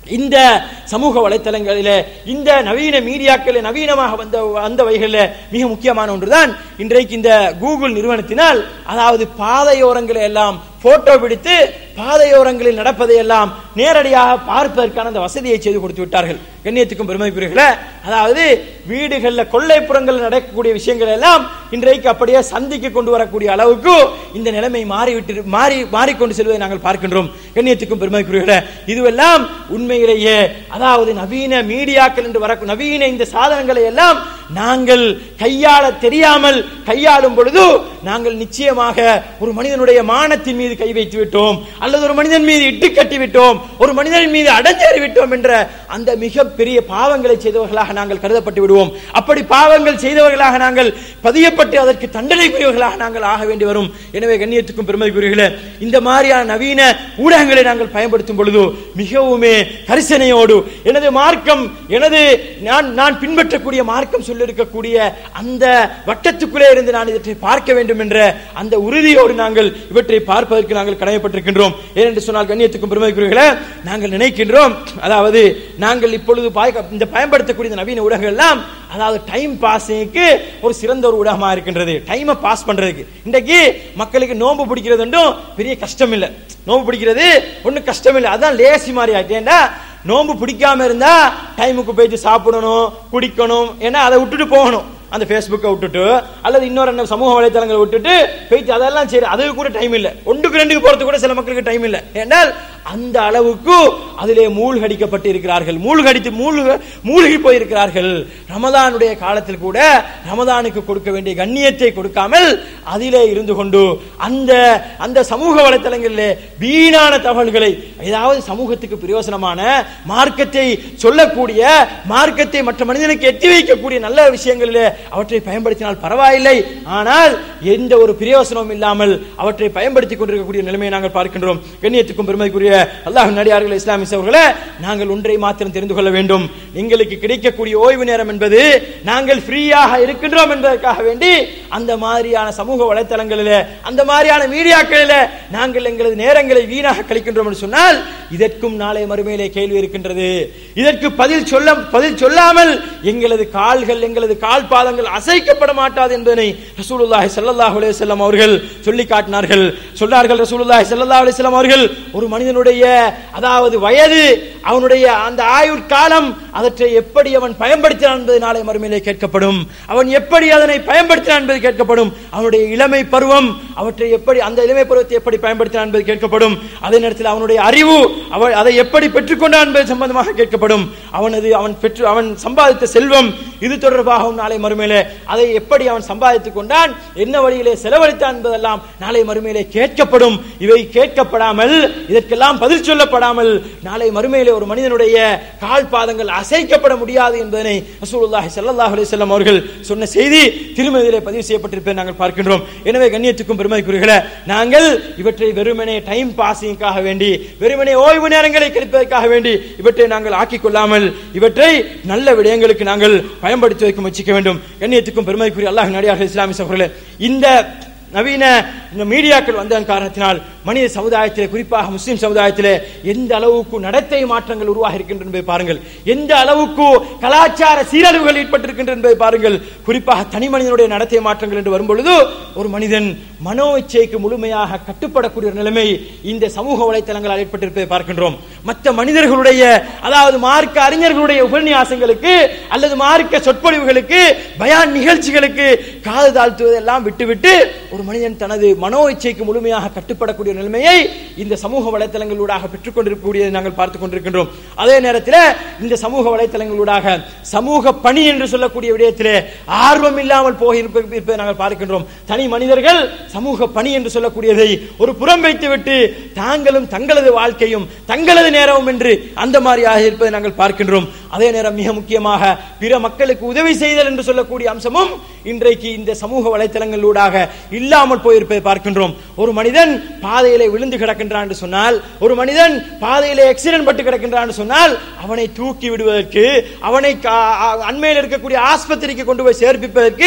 இந்த சமூக வலைத்தளங்களிலே இந்த நவீன மீடியாக்களில் நவீனமாக வந்த அந்த வகைகளில் மிக முக்கியமான ஒன்றுதான் இன்றைக்கு இந்த கூகுள் நிறுவனத்தினால் அதாவது பாதையோரங்களை எல்லாம் போட்டோ பிடித்து பாதையோரங்களில் நடப்பதை எல்லாம் நேரடியாக பார்ப்பதற்கான அந்த வசதியை செய்து கொடுத்து விட்டார்கள் கண்ணியத்துக்கும் பெருமைக்குரியர்களே அதாவது வீடுகளில் கொள்ளைப்புறங்கள் நடக்கக்கூடிய விஷயங்கள் எல்லாம் இன்றைக்கு அப்படியே சந்திக்கு கொண்டு வரக்கூடிய அளவுக்கு இந்த நிலைமை மாறிவிட்டு மாறி மாறிக்கொண்டு செல்வதை நாங்கள் பார்க்கின்றோம் கண்ணியத்துக்கும் பெருமைக்குரியர்களே இதுவெல்லாம் உண்மையிலேயே அதாவது நவீன மீடியாக்கள் என்று வர நவீன இந்த சாதனங்களை எல்லாம் நாங்கள் கையாள தெரியாமல் கையாளும் பொழுது நாங்கள் நிச்சயமாக ஒரு மனிதனுடைய மானத்தின் மீது கை வைத்து விட்டோம் அல்லது ஒரு மனிதன் மீது இட்டு கட்டி விட்டோம் ஒரு மனிதன் மீது அடஞ்சேறி விட்டோம் என்ற அந்த மிகப்பெரிய பாவங்களை செய்தவர்களாக நாங்கள் கருதப்பட்டு விடுவோம் அப்படி பாவங்கள் செய்தவர்களாக நாங்கள் பதியப்பட்டு அதற்கு தண்டனைக்குரியவர்களாக நாங்கள் ஆக வேண்டி வரும் எனவே கண்ணியத்துக்கும் பெருமதிக்குரியர்களே இந்த மாதிரியான நவீன ஊடகங்களை நாங்கள் பயன்படுத்தும் பொழுது மிகவுமே கரிசனையோடு எனது மார்க்கம் எனது நான் நான் பின்பற்றக்கூடிய மார்க்கம் சொல்லியிருக்கக்கூடிய அந்த வட்டத்துக்குள்ளே இருந்து நான் இவற்றை பார்க்க வேண்டும் என்ற அந்த உறுதியோடு நாங்கள் இவற்றை பார்ப்பதற்கு நாங்கள் கடமைப்பட்டிருக்கின்றோம் ஏனென்று சொன்னால் கண்ணியத்துக்கும் பெருமைக்குரியர்களே நாங்கள் நினைக்கின்றோம் அதாவது நாங்கள் இப்பொழுது பாய்க்க- இந்த பயன்படுத்தக்கூடிய இந்த நவீன ஊடகங்கள் எல்லாம் அதாவது டைம் பாஸிங்க்கு ஒரு சிறந்த ஒரு ஊடகமா இருக்கின்றது டைமை பாஸ் பண்றதுக்கு இன்றைக்கு மக்களுக்கு நோன்பு பிடிக்கிறது ஒன்றும் பெரிய கஷ்டம் இல்லை நோன்பு பிடிக்கிறது ஒன்றும் கஷ்டம் இல்லை அதான் லேசி மாதிரி ஆயிட்டு ஏன்டா நோன்பு பிடிக்காம இருந்தா டைமுக்கு போயிட்டு சாப்பிடணும் குடிக்கணும் ஏன்னா அதை விட்டுட்டு போகணும் அந்த Facebookஐ விட்டுட்டு அல்லது இன்னொரு என்ன சமூக வலைத்தளங்களை விட்டுட்டு போயிட்டு அதெல்லாம் சரி அதுக்கு கூட டைம் இல்ல ஒன்றுக்கு ரெண்டுக்கு போறதுக்கு கூட சில மக்களுக்கு டைம் இல்ல ஏன்னால் அந்த அளவுக்கு அதிலே மூழ்கடிக்கப்பட்டு இருக்கிறார்கள் மூழ்கடித்து மூழ்க மூழ்கி போயிருக்கிறார்கள் ரமதானுடைய காலத்தில் கூட ரமதானுக்கு கொடுக்க வேண்டிய கண்ணியத்தை கொடுக்காமல் அதிலே இருந்து கொண்டு அந்த அந்த சமூக வலைத்தளங்களிலே வீணான தகவல்களை ஏதாவது சமூகத்துக்கு பிரயோசனமான மார்க்கத்தை சொல்லக்கூடிய மார்க்கத்தை மற்ற மனிதனுக்கு எத்தி வைக்கக்கூடிய நல்ல விஷயங்களிலே அவற்றை பயன்படுத்தினால் பரவாயில்லை ஆனால் எந்த ஒரு பிரயோசனமும் இல்லாமல் அவற்றை பயன்படுத்திக் கொண்டிருக்கக்கூடிய நிலைமையை நாங்கள் பார்க்கின்றோம் கண்ணியத்துக்கும் பெருமைக்குரிய அல்லாஹ் நடிகார்கள் இஸ்லாமிஸ் அவர்களே நாங்கள் ஒன்றை மாத்திரம் தெரிந்து கொள்ள வேண்டும் எங்களுக்கு கிடைக்கக்கூடிய ஓய்வு நேரம் என்பது நாங்கள் ஃப்ரீயாக இருக்கின்றோம் என்பதற்காக வேண்டி அந்த மாதிரியான சமூக வலைத்தளங்களிலே அந்த மாதிரியான மீடியாக்களிலே நாங்கள் எங்களது நேரங்களை வீணாக கழிக்கின்றோம் என்று சொன்னால் இதற்கும் நாளை மறுமையிலே கேள்வி இருக்கின்றது இதற்கு பதில் சொல்ல பதில் சொல்லாமல் எங்களது கால்கள் எங்களது கால் பாதங்கள் அசைக்கப்பட மாட்டாது என்பதனை ரசூலுல்லாஹி ஸல்லல்லாஹு அலைஹி வஸல்லம் அவர்கள் சொல்லி காட்டினார்கள் சொன்னார்கள் ரசூலுல்லாஹி ஸல்லல்லாஹு அலைஹி வஸல்லம் அவர்கள் ஒரு மனிதனுடைய அதாவது வயது அவனுடைய அந்த ஆயுட்காலம் அவற்றை எப்படி அவன் பயன்படுத்தினான் என்பது நாளை மறுமையிலே கேட்கப்படும் அவன் எப்படி அதனை பயன்படுத்தினான் என்பது கேட்கப்படும் அவனுடைய இளமை பருவம் அவற்றை எப்படி அந்த இளமை பருவத்தை எப்படி பயன்படுத்தினான் என்பது கேட்கப்படும் அதே நேரத்தில் அவனுடைய அறிவு அவன் அதை எப்படி பெற்றுக்கொண்டான் என்பது சம்பந்தமாக கேட்கப்படும் அவனது அவன் பெற்று அவன் சம்பாதித்த செல்வம் இது தொடர்பாகவும் நாளை மறுமையிலே அதை எப்படி அவன் சம்பாதித்துக் கொண்டான் என்ன வழியிலே செலவழித்தான் என்பதெல்லாம் நாளை மறுமையிலே கேட்கப்படும் இவை கேட்கப்படாமல் இதற்கெல்லாம் பதில் சொல்லப்படாமல் நாளை மறுமையிலே ஒரு மனிதனுடைய கால் பாதங்கள் அசைக்கப்பட முடியாது என்பதனை ரசூலுல்லாஹி ஸல்லல்லாஹு அலைஹி வஸல்லம் அவர்கள் சொன்ன செய்தி திருமதியிலே பதிவு செய்யப்பட்டிருப்பதை நாங்கள் பார்க்கின்றோம் எனவே கண்ணியத்துக்கும் பெருமைக்குரியர்களே நாங்கள் இவற்றை வெறுமனே டைம் பாசிங்காக வேண்டி வெறுமனே ஓய்வு நேரங்களை கழிப்பதற்காக வேண்டி இவற்றை நாங்கள் ஆக்கிக் கொள்ளாமல் இவற்றை நல்ல விடயங்களுக்கு நாங்கள் பயன்படுத்தி வைக்க முயற்சிக்க வேண்டும் கண்ணியத்துக்கும் பெருமைக்குரிய அல்லாஹ் நடிகார்கள் இஸ்லாமிய சகோதரர்களே இந்த நவீன இந்த மீடியாக்கள் வந்த காரணத்தினால் மனித சமுதாயத்திலே குறிப்பாக முஸ்லிம் சமுதாயத்திலே எந்த அளவுக்கு நடத்தை மாற்றங்கள் உருவாகி இருக்கின்றன என்பதை பாருங்கள் எந்த அளவுக்கு கலாச்சார சீரழிவுகள் ஏற்பட்டிருக்கின்றன என்பதை பாருங்கள் குறிப்பாக தனி மனிதனுடைய நடத்தை மாற்றங்கள் என்று வரும்பொழுது ஒரு மனிதன் மனோ இச்சைக்கு முழுமையாக கட்டுப்படக்கூடிய ஒரு நிலைமை இந்த சமூக வலைத்தளங்களால் ஏற்பட்டிருப்பதை பார்க்கின்றோம் மற்ற மனிதர்களுடைய அதாவது மார்க்க அறிஞர்களுடைய உபன்யாசங்களுக்கு அல்லது மார்க்க சொற்பொழிவுகளுக்கு பயான் நிகழ்ச்சிகளுக்கு காது தாழ்த்துவதெல்லாம் விட்டுவிட்டு ஒரு மனிதன் தனது மனோ இச்சைக்கு முழுமையாக கட்டுப்படக்கூடிய நிலைமையை இந்த சமூக வலைத்தளங்களூடாக பெற்றுக் கொண்டிருக்கக்கூடியதை நாங்கள் பார்த்துக் கொண்டிருக்கின்றோம் அதே நேரத்தில் இந்த சமூக வலைத்தளங்களூடாக சமூக பணி என்று சொல்லக்கூடிய விடயத்திலே ஆர்வம் இல்லாமல் போய் இருப்ப- இருப்பதை நாங்கள் பார்க்கின்றோம் தனி மனிதர்கள் சமூக பணி என்று சொல்லக்கூடியதை ஒரு புறம் வைத்துவிட்டு தாங்களும் தங்களது வாழ்க்கையும் தங்களது நேரமும் என்று அந்த மாதிரியாக இருப்பதை நாங்கள் பார்க்கின்றோம் அதே நேரம் மிக முக்கியமாக பிற மக்களுக்கு உதவி செய்தல் என்று சொல்லக்கூடிய அம்சமும் இன்றைக்கு இந்த சமூக வலைத்தளங்களூடாக இல்லாமல் போயிருப்பதை பார்க்கின்றோம் ஒரு மனிதன் பாதையிலே விழுந்து கிடக்கின்றான் என்று சொன்னால் ஒரு மனிதன் பாதையிலே ஆக்சிடென்ட் பட்டு கிடக்கின்றான் என்று சொன்னால் அவனை தூக்கி விடுவதற்கு அவனை கா- அ- அண்மையில் இருக்கக்கூடிய ஆஸ்பத்திரிக்கு கொண்டு போய் சேர்ப்பிப்பதற்கு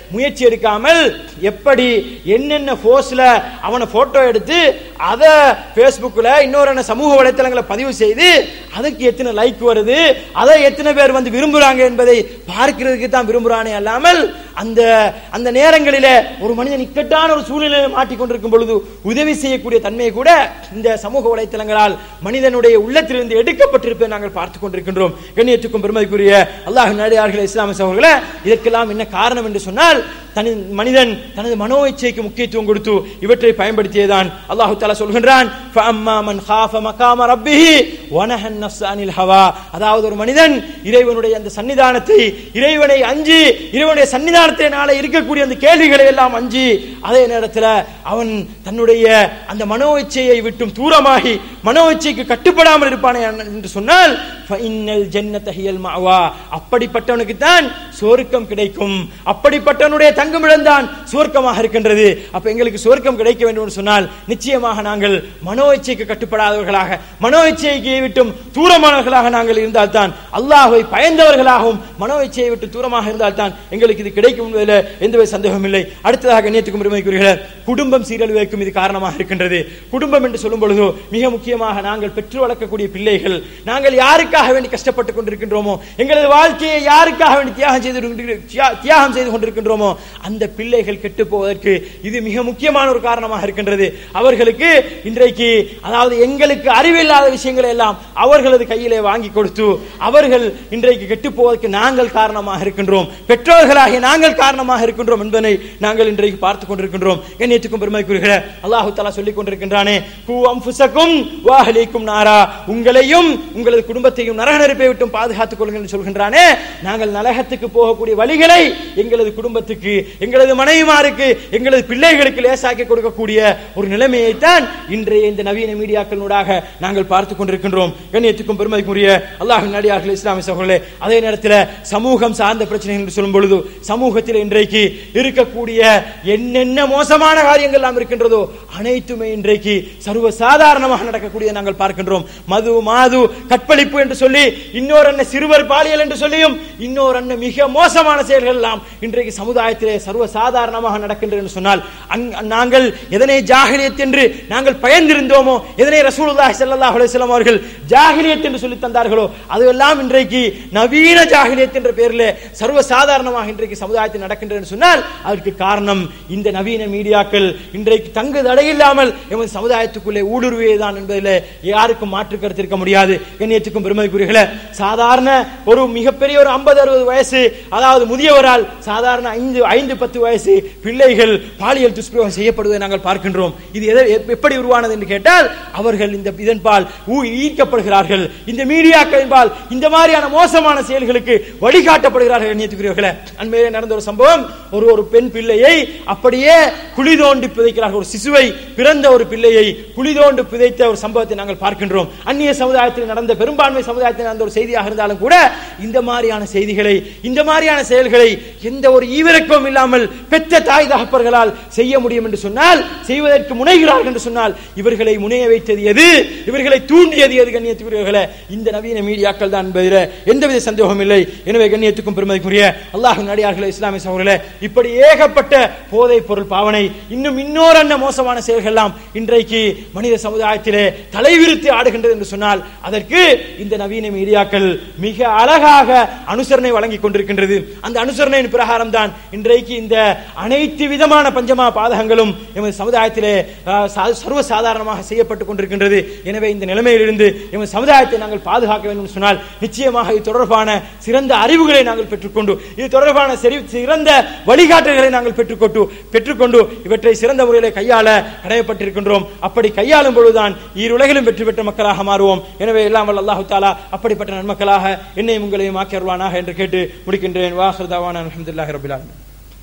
முயற்சி எடுக்காமல் எப்படி என்னென்ன போஸ்ல அவனை போட்டோ எடுத்து அதை Facebookல இன்னொரு என்ன சமூக வலைத்தளங்களை பதிவு செய்து அதுக்கு எத்தனை லைக் வருது அதை எத்தனை பேர் வந்து விரும்புறாங்க என்பதை பார்க்கிறதுக்கு தான் விரும்புறானே அல்லாமல் அந்த அந்த நேரங்களிலே ஒரு மனிதன் இக்கட்டான ஒரு சூழ்நிலையை மாட்டிக்கொண்டிருக்கும் பொழுது உதவி செய்யக்கூடிய தன்மையை கூட இந்த சமூக வலைத்தளங்களால் மனிதனுடைய உள்ளத்திலிருந்து எடுக்கப்பட்டிருப்பதை நாங்கள் பார்த்துக் கொண்டிருக்கின்றோம் கண்ணியத்துக்கும் பெருமதிக்குரிய அல்லாஹ் நடிகார்கள் இஸ்லாமிய சகோதரர்களே இதற்கெல்லாம் என்ன காரணம் என்று சொன்னால் தனி மனிதன் தனது மனோ இச்சைக்கு முக்கியத்துவம் கொடுத்து இவற்றை பயன்படுத்தியதான் அல்லாஹு தாலா சொல்கின்றான் فَأَمَّا مَنْ خَافَ مَقَامَ رَبِّهِ وَنَهَى النَّفْسَ عَنِ الْهَوَى அதாவது ஒரு மனிதன் இறைவனுடைய அந்த சன்னிதானத்தை இறைவனை அஞ்சி இறைவனுடைய சன்னிதானத்தை நாளை இருக்கக்கூடிய அந்த கேள்விகளை எல்லாம் அஞ்சி அதே நேரத்தில் அவன் தன்னுடைய அந்த மனோ இச்சையை விட்டும் தூரமாகி மனோ இச்சைக்கு கட்டுப்படாமல் இருப்பானே என்று சொன்னால் فَإِنَّ الْجَنَّةَ هِيَ الْمَأْوَى அப்படிப்பட்டவனுக்கு தான் சொர்க்கம் கிடைக்கும் அப்படிப்பட்டவனுடைய தங்குமிடம் தான் சுவர்க்கமாக இருக்கின்றது அப்ப எங்களுக்கு சுவர்க்கம் கிடைக்க வேண்டும் என்று சொன்னால் நிச்சயமாக நாங்கள் மனோ இச்சைக்கு கட்டுப்படாதவர்களாக மனோ இச்சைக்கு விட்டும் தூரமானவர்களாக நாங்கள் இருந்தால்தான் அல்லாஹ்வை பயந்தவர்களாகவும் மனோ இச்சையை விட்டு தூரமாக இருந்தால்தான் எங்களுக்கு இது கிடைக்கும் என்பதில் எந்தவித சந்தேகமும் இல்லை அடுத்ததாக கண்ணியத்துக்கும் பெருமைக்குரிய குடும்பம் சீரழிவுக்கும் இது காரணமாக இருக்கின்றது குடும்பம் என்று சொல்லும் பொழுது மிக முக்கியமாக நாங்கள் பெற்று வளர்க்கக்கூடிய பிள்ளைகள் நாங்கள் யாருக்காக வேண்டி கஷ்டப்பட்டுக் கொண்டிருக்கின்றோமோ எங்களது வாழ்க்கையை யாருக்காக வேண்டி தியாகம் செய்து கொண்டிருக்கிற- தியா- தியாகம் செய்து கொண்டிருக்கின்றோமோ அந்த பிள்ளைகள் கெட்டு போவதற்கு இது மிக முக்கியமான ஒரு காரணமாக இருக்கின்றது அவர்களுக்கு இன்றைக்கு அதாவது எங்களுக்கு அறிவில்லாத விஷயங்களை எல்லாம் அவர்களது கையிலே வாங்கி கொடுத்து அவர்கள் இன்றைக்கு கெட்டு போவதற்கு நாங்கள் காரணமாக இருக்கின்றோம் பெற்றோர்களாகிய நாங்கள் காரணமாக இருக்கின்றோம் என்பதை நாங்கள் இன்றைக்கு பார்த்துக் கொண்டிருக்கின்றோம் கண்ணியத்துக்கும் பெருமைக்குரிய அல்லாஹு தஆலா சொல்லிக் கொண்டிருக்கின்றானே கூ அம்புசக்கும் வாஹலிக்கும் நாரா உங்களையும் உங்களது குடும்பத்தையும் நரக நெருப்பை விட்டும் பாதுகாத்துக் கொள்ளுங்கள் என்று சொல்கின்றானே நாங்கள் நரகத்துக்கு போகக்கூடிய வழிகளை எங்களது குடும்பத்துக்கு எங்களது மனைவிமாருக்கு எங்களது பிள்ளைகளுக்கு லேசாக்கி கொடுக்கக்கூடிய ஒரு நிலைமையைத்தான் இன்றைய இந்த நவீன மீடியாக்களினூடாக நாங்கள் பார்த்துக் கொண்டிருக்கின்றோம் கண்ணியத்துக்கும் பெருமதிக்குரிய அல்லாஹின் நடிகார்கள் இஸ்லாமிய சகோதரர்களே அதே நேரத்தில் சமூகம் சார்ந்த பிரச்சனைகள் என்று சொல்லும் பொழுது சமூகத்தில் இன்றைக்கு இருக்கக்கூடிய என்னென்ன மோசமான காரியங்கள் எல்லாம் இருக்கின்றதோ அனைத்துமே இன்றைக்கு சர்வ சாதாரணமாக நடக்கக்கூடிய நாங்கள் பார்க்கின்றோம் மது மாது கற்பழிப்பு என்று சொல்லி இன்னொரு அண்ணன் சிறுவர் பாலியல் என்று சொல்லியும் இன்னொரு அண்ணன் மிக மோசமான செயல்கள் எல்லாம் இன்றைக்கு சமுதாயத்திலே சர்வ சாதாரணமாக நடக்கின்றது என்று சொன்னால் அங்- நாங்கள் எதனை ஜாகிலியத் என்று நாங்கள் பயந்திருந்தோமோ எதனை ரசூலுல்லாஹி ஸல்லல்லாஹு அலைஹி வஸல்லம் அவர்கள் ஜாகிலியத் என்று சொல்லி தந்தார்களோ அதுவெல்லாம் இன்றைக்கு நவீன ஜாகிலியத் என்ற பெயரிலே சர்வ சாதாரணமாக இன்றைக்கு சமுதாயத்தில் நடக்கின்றது என்று சொன்னால் அதற்கு காரணம் இந்த நவீன மீடியாக்கள் இன்றைக்கு தங்கு தடையில்லாமல் எமது சமுதாயத்துக்குள்ளே ஊடுருவியதுதான் என்பதில் யாருக்கும் மாற்று கருத்து இருக்க முடியாது கண்ணியத்துக்கும் பெருமதிக்குரியர்களே சாதாரண ஒரு மிகப்பெரிய ஒரு ஐம்பது அறுபது வயசு அதாவது முதியவரால் சாதாரண ஐந்து ஐந்து பத்து வயசு பிள்ளைகள் பாலியல் துஷ்பிரயோகம் செய்யப்படுவதை நாங்கள் பார்க்கின்றோம் இது எதை- எப்- எப்படி உருவானது என்று கேட்டால் அவர்கள் இந்த இதன்பால் ஊ- ஈர்க்கப்படுகிறார்கள் இந்த மீடியாக்களின்பால் இந்த மாதிரியான மோசமான செயல்களுக்கு வழிகாட்டப்படுகிறார்கள் கண்ணியத்துக்குரியவர்களே அண்மையிலே நடந்த ஒரு சம்பவம் ஒரு ஒரு பெண் பிள்ளையை அப்படியே குழி தோண்டி புதைக்கிறார்கள் ஒரு சிசுவை பிறந்த ஒரு பிள்ளையை குழி தோண்டி புதைத்த ஒரு சம்பவத்தை நாங்கள் பார்க்கின்றோம் அந்நிய சமுதாயத்தில் நடந்த பெரும்பான்மை சமுதாயத்தில் நடந்த ஒரு செய்தியாக இருந்தாலும் கூட இந்த மாதிரியான செய்திகளை இந்த மாதிரியான செயல்களை எந்த ஒரு ஈவிரக்கமும் இல்லாமல் பெற்ற தாய் தகப்பர்களால் செய்ய முடியும் என்று சொன்னால் செய்வதற்கு முனைகிறார்கள் என்று சொன்னால் இவர்களை முனைய வைத்தது எது இவர்களை தூண்டியது எது கண்ணியத்துக்குரியவர்களே இந்த நவீன மீடியாக்கள் தான் என்பதில் எந்தவித சந்தேகமும் இல்லை எனவே கண்ணியத்துக்கும் பெருமதிக்குரிய அல்லாஹ் நடிகார்களே இஸ்லாமிய சகோதரர்களே இப்படி ஏகப்பட்ட போதைப் பொருள் பாவனை இன்னும் இன்னொரு அன்ன மோசமான செயல்கள் எல்லாம் இன்றைக்கு மனித சமுதாயத்திலே தலைவிரித்து ஆடுகின்றது என்று சொன்னால் அதற்கு இந்த நவீன மீடியாக்கள் மிக அழகாக அனுசரணை வழங்கிக் கொண்டிருக்கின்றது அந்த அனுசரணையின் பிரகாரம் தான் இன்றைக்கு இந்த அனைத்து விதமான பஞ்சமா பாதகங்களும் எமது சமுதாயத்திலே அஹ், சா- சர்வ சாதாரணமாக செய்யப்பட்டுக் கொண்டிருக்கின்றது எனவே இந்த நிலைமையிலிருந்து எமது சமுதாயத்தை நாங்கள் பாதுகாக்க வேண்டும் என்று சொன்னால் நிச்சயமாக இது தொடர்பான சிறந்த அறிவுகளை நாங்கள் பெற்றுக்கொண்டு இது தொடர்பான செரி- சிறந்த வழிகாட்டுதல்களை நாங்கள் பெற்றுக்கொண்டு பெற்றுக்கொண்டு இவற்றை சிறந்த முறையில் கையாள கடமைப்பட்டிருக்கின்றோம் அப்படி கையாளும் பொழுதுதான் ஈருலகிலும் வெற்றி பெற்ற மக்களாக மாறுவோம் எனவே எல்லாம் வல்ல அல்லாஹு தாலா அப்படிப்பட்ட நன்மக்களாக என்னையும் உங்களையும் ஆக்கி அருள்வானாக என்று கேட்டு முடிக்கின்றேன் வாஹர்தாவான அலமதுல்லாஹி ரபில் ஆலமீன்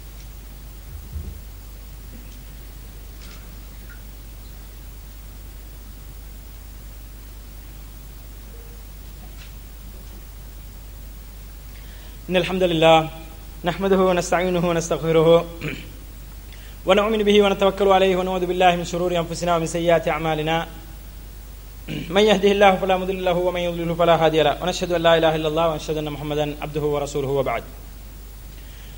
إن الحمد لله نحمده ونستعينه ونستغفره ونؤمن به ونتوكل عليه ونعوذ بالله من شرور أنفسنا ومن سيئات أعمالنا من يهده الله فلا مضل له ومن يضلل فلا هادي له ونشهد أن لا إله إلا الله ونشهد أن محمدا عبده ورسوله وبعد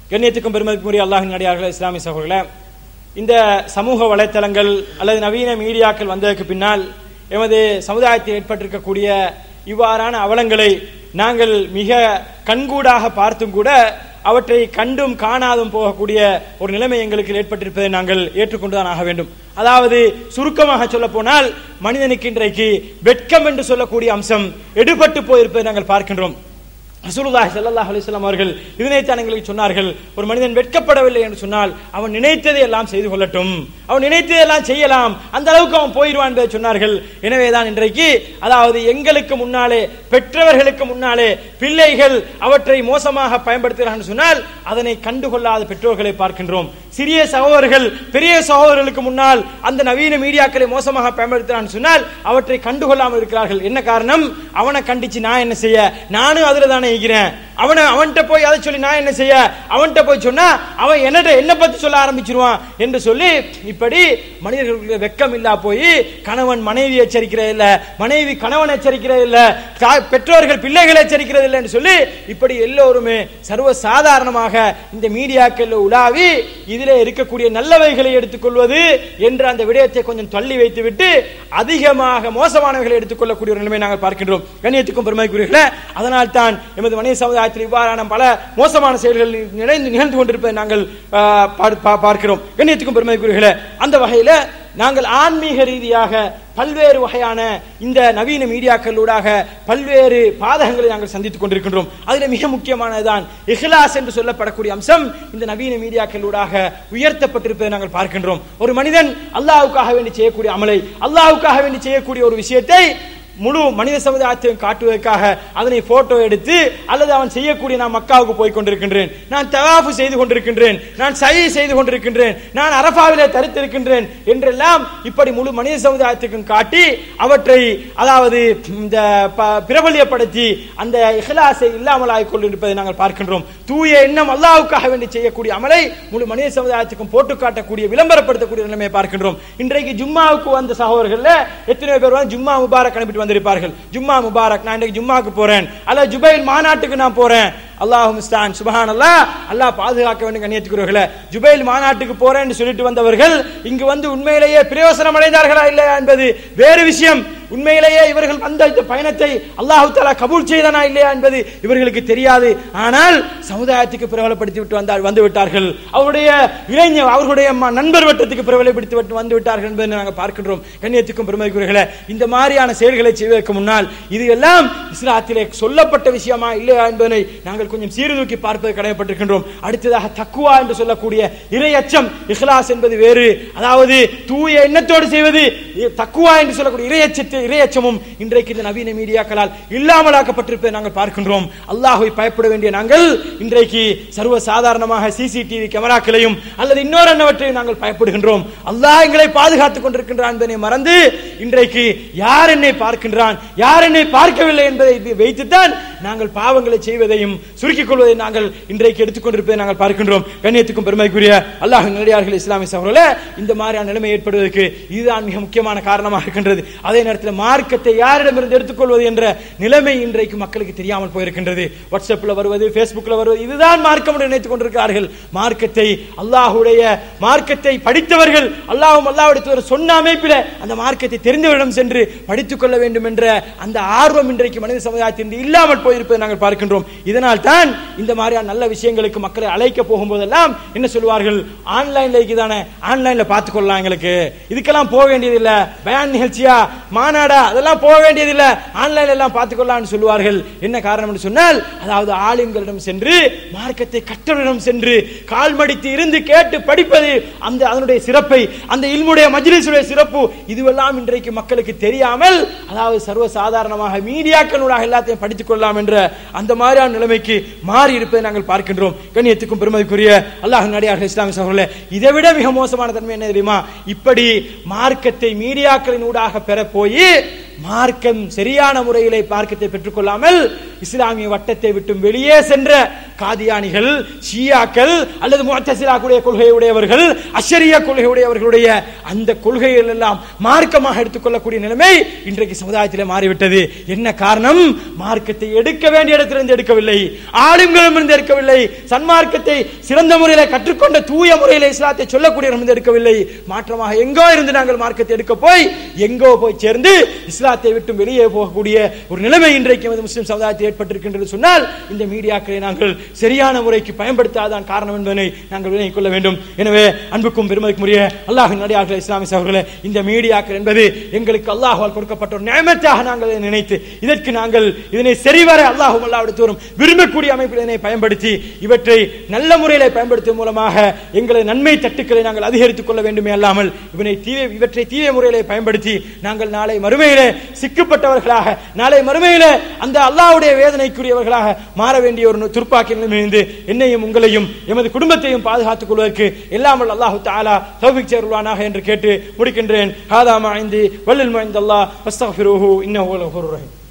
கண்ணியத்துக்கும் பெருமதிக்குரிய அல்லாஹின் நடிகார்கள் இஸ்லாமிய சகோதரர்களே இந்த சமூக வலைத்தளங்கள் அல்லது நவீன மீடியாக்கள் வந்ததற்கு பின்னால் எமது சமுதாயத்தில் ஏற்பட்டிருக்கக்கூடிய இவ்வாறான அவலங்களை நாங்கள் மிக கண்கூடாக பார்த்தும் கூட அவற்றை கண்டும் காணாதும் போகக்கூடிய ஒரு நிலைமை எங்களுக்கு ஏற்பட்டிருப்பதை நாங்கள் ஏற்றுக்கொண்டுதான் ஆக வேண்டும் அதாவது சுருக்கமாக சொல்ல போனால் மனிதனுக்கு இன்றைக்கு வெட்கம் என்று சொல்லக்கூடிய அம்சம் எடுபட்டு போயிருப்பதை நாங்கள் பார்க்கின்றோம் ரசூலுல்லாஹி ஸல்லல்லாஹு அலைஹி வஸல்லம் அவர்கள் இதனைத்தான் எங்களுக்கு சொன்னார்கள் ஒரு மனிதன் வெட்கப்படவில்லை என்று சொன்னால் அவன் நினைத்ததை எல்லாம் செய்து கொள்ளட்டும் அவன் நினைத்ததை எல்லாம் செய்யலாம் அந்த அளவுக்கு அவன் போயிடுவான் என்பதை சொன்னார்கள் எனவேதான் இன்றைக்கு அதாவது எங்களுக்கு முன்னாலே பெற்றவர்களுக்கு முன்னாலே பிள்ளைகள் அவற்றை மோசமாக பயன்படுத்துகிறார்கள் சொன்னால் அதனை கண்டுகொள்ளாத பெற்றோர்களை பார்க்கின்றோம் சிறிய சகோதரர்கள் பெரிய சகோதரர்களுக்கு முன்னால் அந்த நவீன மீடியாக்களை மோசமாக பயன்படுத்துகிறான் சொன்னால் அவற்றை கண்டுகொள்ளாமல் இருக்கிறார்கள் என்ன காரணம் அவனை கண்டிச்சு நான் என்ன செய்ய நானும் அதுல தானே இருக்கிறேன் அவனை அவன்கிட்ட போய் அதை சொல்லி நான் என்ன செய்ய அவன்கிட்ட போய் சொன்னா அவன் என்னட்ட என்ன பத்தி சொல்ல ஆரம்பிச்சிருவான் என்று சொல்லி இப்படி மனிதர்களுக்கு வெக்கம் இல்லா போய் கணவன் மனைவி எச்சரிக்கிறது இல்ல மனைவி கணவன் எச்சரிக்கிறது இல்ல தா- பெற்றோர்கள் பிள்ளைகள் எச்சரிக்கிறது இல்லை என்று சொல்லி இப்படி எல்லோருமே சர்வ சாதாரணமாக இந்த மீடியாக்கள் உலாவி இதிலே இருக்கக்கூடிய நல்லவைகளை எடுத்துக்கொள்வது என்ற அந்த விடயத்தை கொஞ்சம் தள்ளி வைத்துவிட்டு அதிகமாக மோசமானவைகளை எடுத்துக்கொள்ளக்கூடிய ஒரு நிலைமை நாங்கள் பார்க்கின்றோம் கண்ணியத்துக்கும் பெருமைக்குரியர்களே அதனால் தான் எமது மனித சமுதாயத்தில் இவ்வாறான பல மோசமான செயல்கள் நினைந்து நிகழ்ந்து கொண்டிருப்பதை நாங்கள் ஆ, பார்- பா- பார்க்கிறோம் கண்ணியத்துக்கும் பெருமைக்குரியர்களே அந்த வகையில நாங்கள் ஆன்மீக ரீதியாக பல்வேறு வகையான இந்த நவீன மீடியாக்களூடாக பல்வேறு பாதகங்களை நாங்கள் சந்தித்துக் கொண்டிருக்கின்றோம் அதில் மிக முக்கியமானதுதான் இஹ்லாஸ் என்று சொல்லப்படக்கூடிய அம்சம் இந்த நவீன மீடியாக்களூடாக உயர்த்தப்பட்டிருப்பதை நாங்கள் பார்க்கின்றோம் ஒரு மனிதன் அல்லாஹ்வுக்காக வேண்டி செய்யக்கூடிய அமலை அல்லாஹ்வுக்காக வேண்டி செய்யக்கூடிய ஒரு விஷயத்தை முழு மனித சமுதாயத்தையும் காட்டுவதற்காக அதனை போட்டோ எடுத்து அல்லது அவன் செய்யக்கூடிய நான் மக்காவுக்கு போய் கொண்டிருக்கின்றேன் நான் தவாஃபு செய்து கொண்டிருக்கின்றேன் நான் சை செய்து கொண்டிருக்கின்றேன் நான் அரபாவிலே தரித்திருக்கின்றேன் என்றெல்லாம் இப்படி முழு மனித சமுதாயத்துக்கும் காட்டி அவற்றை அதாவது இந்த ப- பிரபல்யப்படுத்தி அந்த இஹ்லாஸை இல்லாமல் ஆகிக் கொண்டிருப்பதை நாங்கள் பார்க்கின்றோம் தூய எண்ணம் அல்லாஹ்வுக்காக வேண்டி செய்யக்கூடிய அமலை முழு மனித சமுதாயத்துக்கும் போட்டு காட்டக்கூடிய விளம்பரப்படுத்தக்கூடிய நிலைமையை பார்க்கின்றோம் இன்றைக்கு ஜும்மாவுக்கு வந்த சகோதரர்கள்ல எத்தனை பேர் வந்து ஜும்மா முபாரக் அனுப்பிட்டு வந்திருப்பார்கள் ஜும்மா முபாரக் நான் இன்றைக்கு ஜும்மாக்கு போறேன் அல்ல ஜுபைல் மாநாட்டுக்கு நான் போறேன் அல்லாஹ் முஸ்தான் சுபஹான் அல்லாஹ் அல்லாஹ் பாதுகாக்க வேண்டும் கண்ணியத்துக்குரியவர்களே ஜுபைல் மாநாட்டுக்கு போறேன்னு சொல்லிட்டு வந்தவர்கள் இங்கு வந்து உண்மையிலேயே பிரயோசனம் அடைந்தார்களா இல்லையா என்பது வேறு விஷயம் உண்மையிலேயே இவர்கள் வந்த இந்த பயணத்தை அல்லாஹு தாலா கபூல் செய்தானா இல்லையா என்பது இவர்களுக்கு தெரியாது ஆனால் சமுதாயத்துக்கு பிரபலப்படுத்தி விட்டு வந்தார் வந்து விட்டார்கள் அவருடைய இளைஞர் அவர்களுடைய ம- நண்பர் வட்டத்துக்கு பிரபலப்படுத்தி விட்டு வந்து விட்டார்கள் என்பதை நாங்கள் பார்க்கின்றோம் கண்ணியத்துக்கும் பெருமதிக்குரியர்களே இந்த மாதிரியான செயல்களை செய்வதற்கு முன்னால் இது எல்லாம் இஸ்லாத்திலே சொல்லப்பட்ட விஷயமா இல்லையா என்பதை நாங்கள் கொஞ்சம் சீர்தூக்கி பார்ப்பது கடமைப்பட்டிருக்கின்றோம் அடுத்ததாக தக்குவா என்று சொல்லக்கூடிய இரையச்சம் இஹ்லாஸ் என்பது வேறு அதாவது தூய எண்ணத்தோடு செய்வது இ- தக்குவா என்று சொல்லக்கூடிய இரையச்சத்தை இரையச்சமும் இன்றைக்கு இந்த நவீன மீடியாக்களால் இல்லாமலாக்கப்பட்டிருப்பதை நாங்கள் பார்க்கின்றோம் அல்லாஹ்வை பயப்பட வேண்டிய நாங்கள் இன்றைக்கு சர்வ சாதாரணமாக சிசிடிவி கேமராக்களையும் அல்லது இன்னொரு என்னவற்றையும் நாங்கள் பயப்படுகின்றோம் அல்லாஹ் எங்களை பாதுகாத்துக் கொண்டிருக்கின்றான் என்பதை மறந்து இன்றைக்கு யார் என்னை பார்க்கின்றான் யார் என்னை பார்க்கவில்லை என்பதை இது வைத்துத்தான் நாங்கள் பாவங்களை செய்வதையும் சுருக்கிக் கொள்வதை நாங்கள் இன்றைக்கு எடுத்துக்கொண்டிருப்பதை நாங்கள் பார்க்கின்றோம் கண்ணியத்துக்கும் பெருமைக்குரிய அல்லாஹ் நல்லடியார்கள் இஸ்லாமிய சகோதரர்களே இந்த மாதிரியான நிலைமை ஏற்படுவதற்கு இதுதான் மிக முக்கியமான காரணமாக இருக்கின்றது அதே நேரத்தில் மார்க்கத்தை யாரிடமிருந்து எடுத்துக்கொள்வது என்ற நிலைமை இன்றைக்கு மக்களுக்கு தெரியாமல் போயிருக்கின்றது வாட்ஸ்அப்ல வருவது Facebookல வருவது இதுதான் மார்க்கம் என்று நினைத்துக் கொண்டிருக்கிறார்கள் மார்க்கத்தை அல்லாஹ்வுடைய மார்க்கத்தை படித்தவர்கள் அல்லாஹ்வும் அல்லாஹ்வுடைய சொன்ன அமைப்பில் அந்த மார்க்கத்தை தெரிந்தவரிடம் சென்று படித்துக் கொள்ள வேண்டும் என்ற அந்த ஆர்வம் இன்றைக்கு மனித சமுதாயத்தில் இல்லாமல் போயிருப்பதை நாங்கள் பார்க்கின்றோம் இதனால் தான் இந்த மாதிரியான நல்ல விஷயங்களுக்கு மக்களை அழைக்க போகும்போதெல்லாம் என்ன சொல்வார்கள் ஆன்லைன்ல இருக்குதானே ஆன்லைன்ல பார்த்துக் கொள்ளலாம் எங்களுக்கு இதுக்கெல்லாம் போக வேண்டியது இல்ல பயான் நிகழ்ச்சியா மாநாடா அதெல்லாம் போக வேண்டியது இல்ல ஆன்லைன்ல எல்லாம் பார்த்துக் கொள்ளலாம்னு சொல்லுவார்கள் என்ன காரணம் என்று சொன்னால் அதாவது ஆலிம்களிடம் சென்று மார்க்கத்தை கற்றவரிடம் சென்று கால் மடித்து இருந்து கேட்டு படிப்பது அந்த அதனுடைய சிறப்பை அந்த இல்முடைய மஜ்லிஸுடைய சிறப்பு இதுவெல்லாம் இன்றைக்கு மக்களுக்கு தெரியாமல் அதாவது சர்வ சாதாரணமாக மீடியாக்களூடாக எல்லாத்தையும் படித்துக் கொள்ளலாம் என்ற அந்த மாதிரியான நிலைமைக்கு மாறி இருப்பதை நாங்கள் பார்க்கின்றோம் கண்ணியத்துக்கும் பெருமதிக்குரிய அல்லாஹ் நடிகார்கள் இஸ்லாமிய சகோதரர்களே இதை விட மிக மோசமான தன்மை என்ன தெரியுமா இப்படி மார்க்கத்தை மீடியாக்களின் ஊடாக பெற போய் மார்க்கம் சரியான முறையிலே மார்க்கத்தை பெற்றுக்கொள்ளாமல் இஸ்லாமிய வட்டத்தை விட்டு வெளியே சென்ற காதியானிகள் ஷியாக்கள் அல்லது முத்தசிலாக்குடைய கொள்கையுடையவர்கள் அஷரியா கொள்கையுடையவர்களுடைய அந்த கொள்கைகள் எல்லாம் மார்க்கமாக எடுத்துக்கொள்ளக்கூடிய நிலைமை இன்றைக்கு சமுதாயத்தில் மாறிவிட்டது என்ன காரணம் மார்க்கத்தை எடுக்க வேண்டிய இடத்திலிருந்து எடுக்கவில்லை ஆளுங்களிடமிருந்து எடுக்கவில்லை சன்மார்க்கத்தை சிறந்த முறையில் கற்றுக்கொண்ட தூய முறையில் இஸ்லாத்தை சொல்லக்கூடியவரிடமிருந்து எடுக்கவில்லை மாற்றமாக எங்கோ இருந்து நாங்கள் மார்க்கத்தை எடுக்க போய் எங்கோ போய் சேர்ந்து இஸ்லாத்தை விட்டு வெளியே போகக்கூடிய ஒரு நிலைமை இன்றைக்கு எமது முஸ்லிம் சமுதாயத்தில் ஏற்பட்டிருக்கின்றது சொன்னால் இந்த மீடியாக்களை நாங்கள் சரியான முறைக்கு பயன்படுத்தாதான் காரணம் என்பதனை நாங்கள் விளங்கிக் கொள்ள வேண்டும் எனவே அன்புக்கும் பெருமதிக்குரிய அல்லாஹின் நடிகார்கள் இஸ்லாமிய சகோதரர்களே இந்த மீடியாக்கள் என்பது எங்களுக்கு அல்லாஹால் கொடுக்கப்பட்ட ஒரு நியமத்தாக நாங்கள் இதை நினைத்து இதற்கு நாங்கள் இதனை சரிவர அல்லாஹும் அல்லாவிடத்தோறும் விரும்பக்கூடிய அமைப்பில் இதனை பயன்படுத்தி இவற்றை நல்ல முறையில் பயன்படுத்தும் மூலமாக எங்களது நன்மை தட்டுக்களை நாங்கள் அதிகரித்துக் கொள்ள வேண்டுமே அல்லாமல் இவனை தீய இவற்றை தீய முறையிலே பயன்படுத்தி நாங்கள் நாளை மறுமையிலே சிக்கப்பட்டவர்களாக நாளை மறுமையிலே அந்த அல்லாஹ்வுடைய வேதனைக்குரியவர்களாக மாற வேண்டிய ஒரு துர்ப்பாக்கி நிலையிலிருந்து என்னையும் உங்களையும் எமது குடும்பத்தையும் பாதுகாத்துக் கொள்வதற்கு எல்லாம் வல்ல அல்லாஹு தஆலா தௌஃபீக் செய்வானாக என்று கேட்டு முடிக்கின்றேன் ஹாதா மா இந்தி வல்லில் மா இந்தல்லாஹ் வஸ்தக்ஃபிருஹு இன்னஹு லஹூருர் ரஹீம்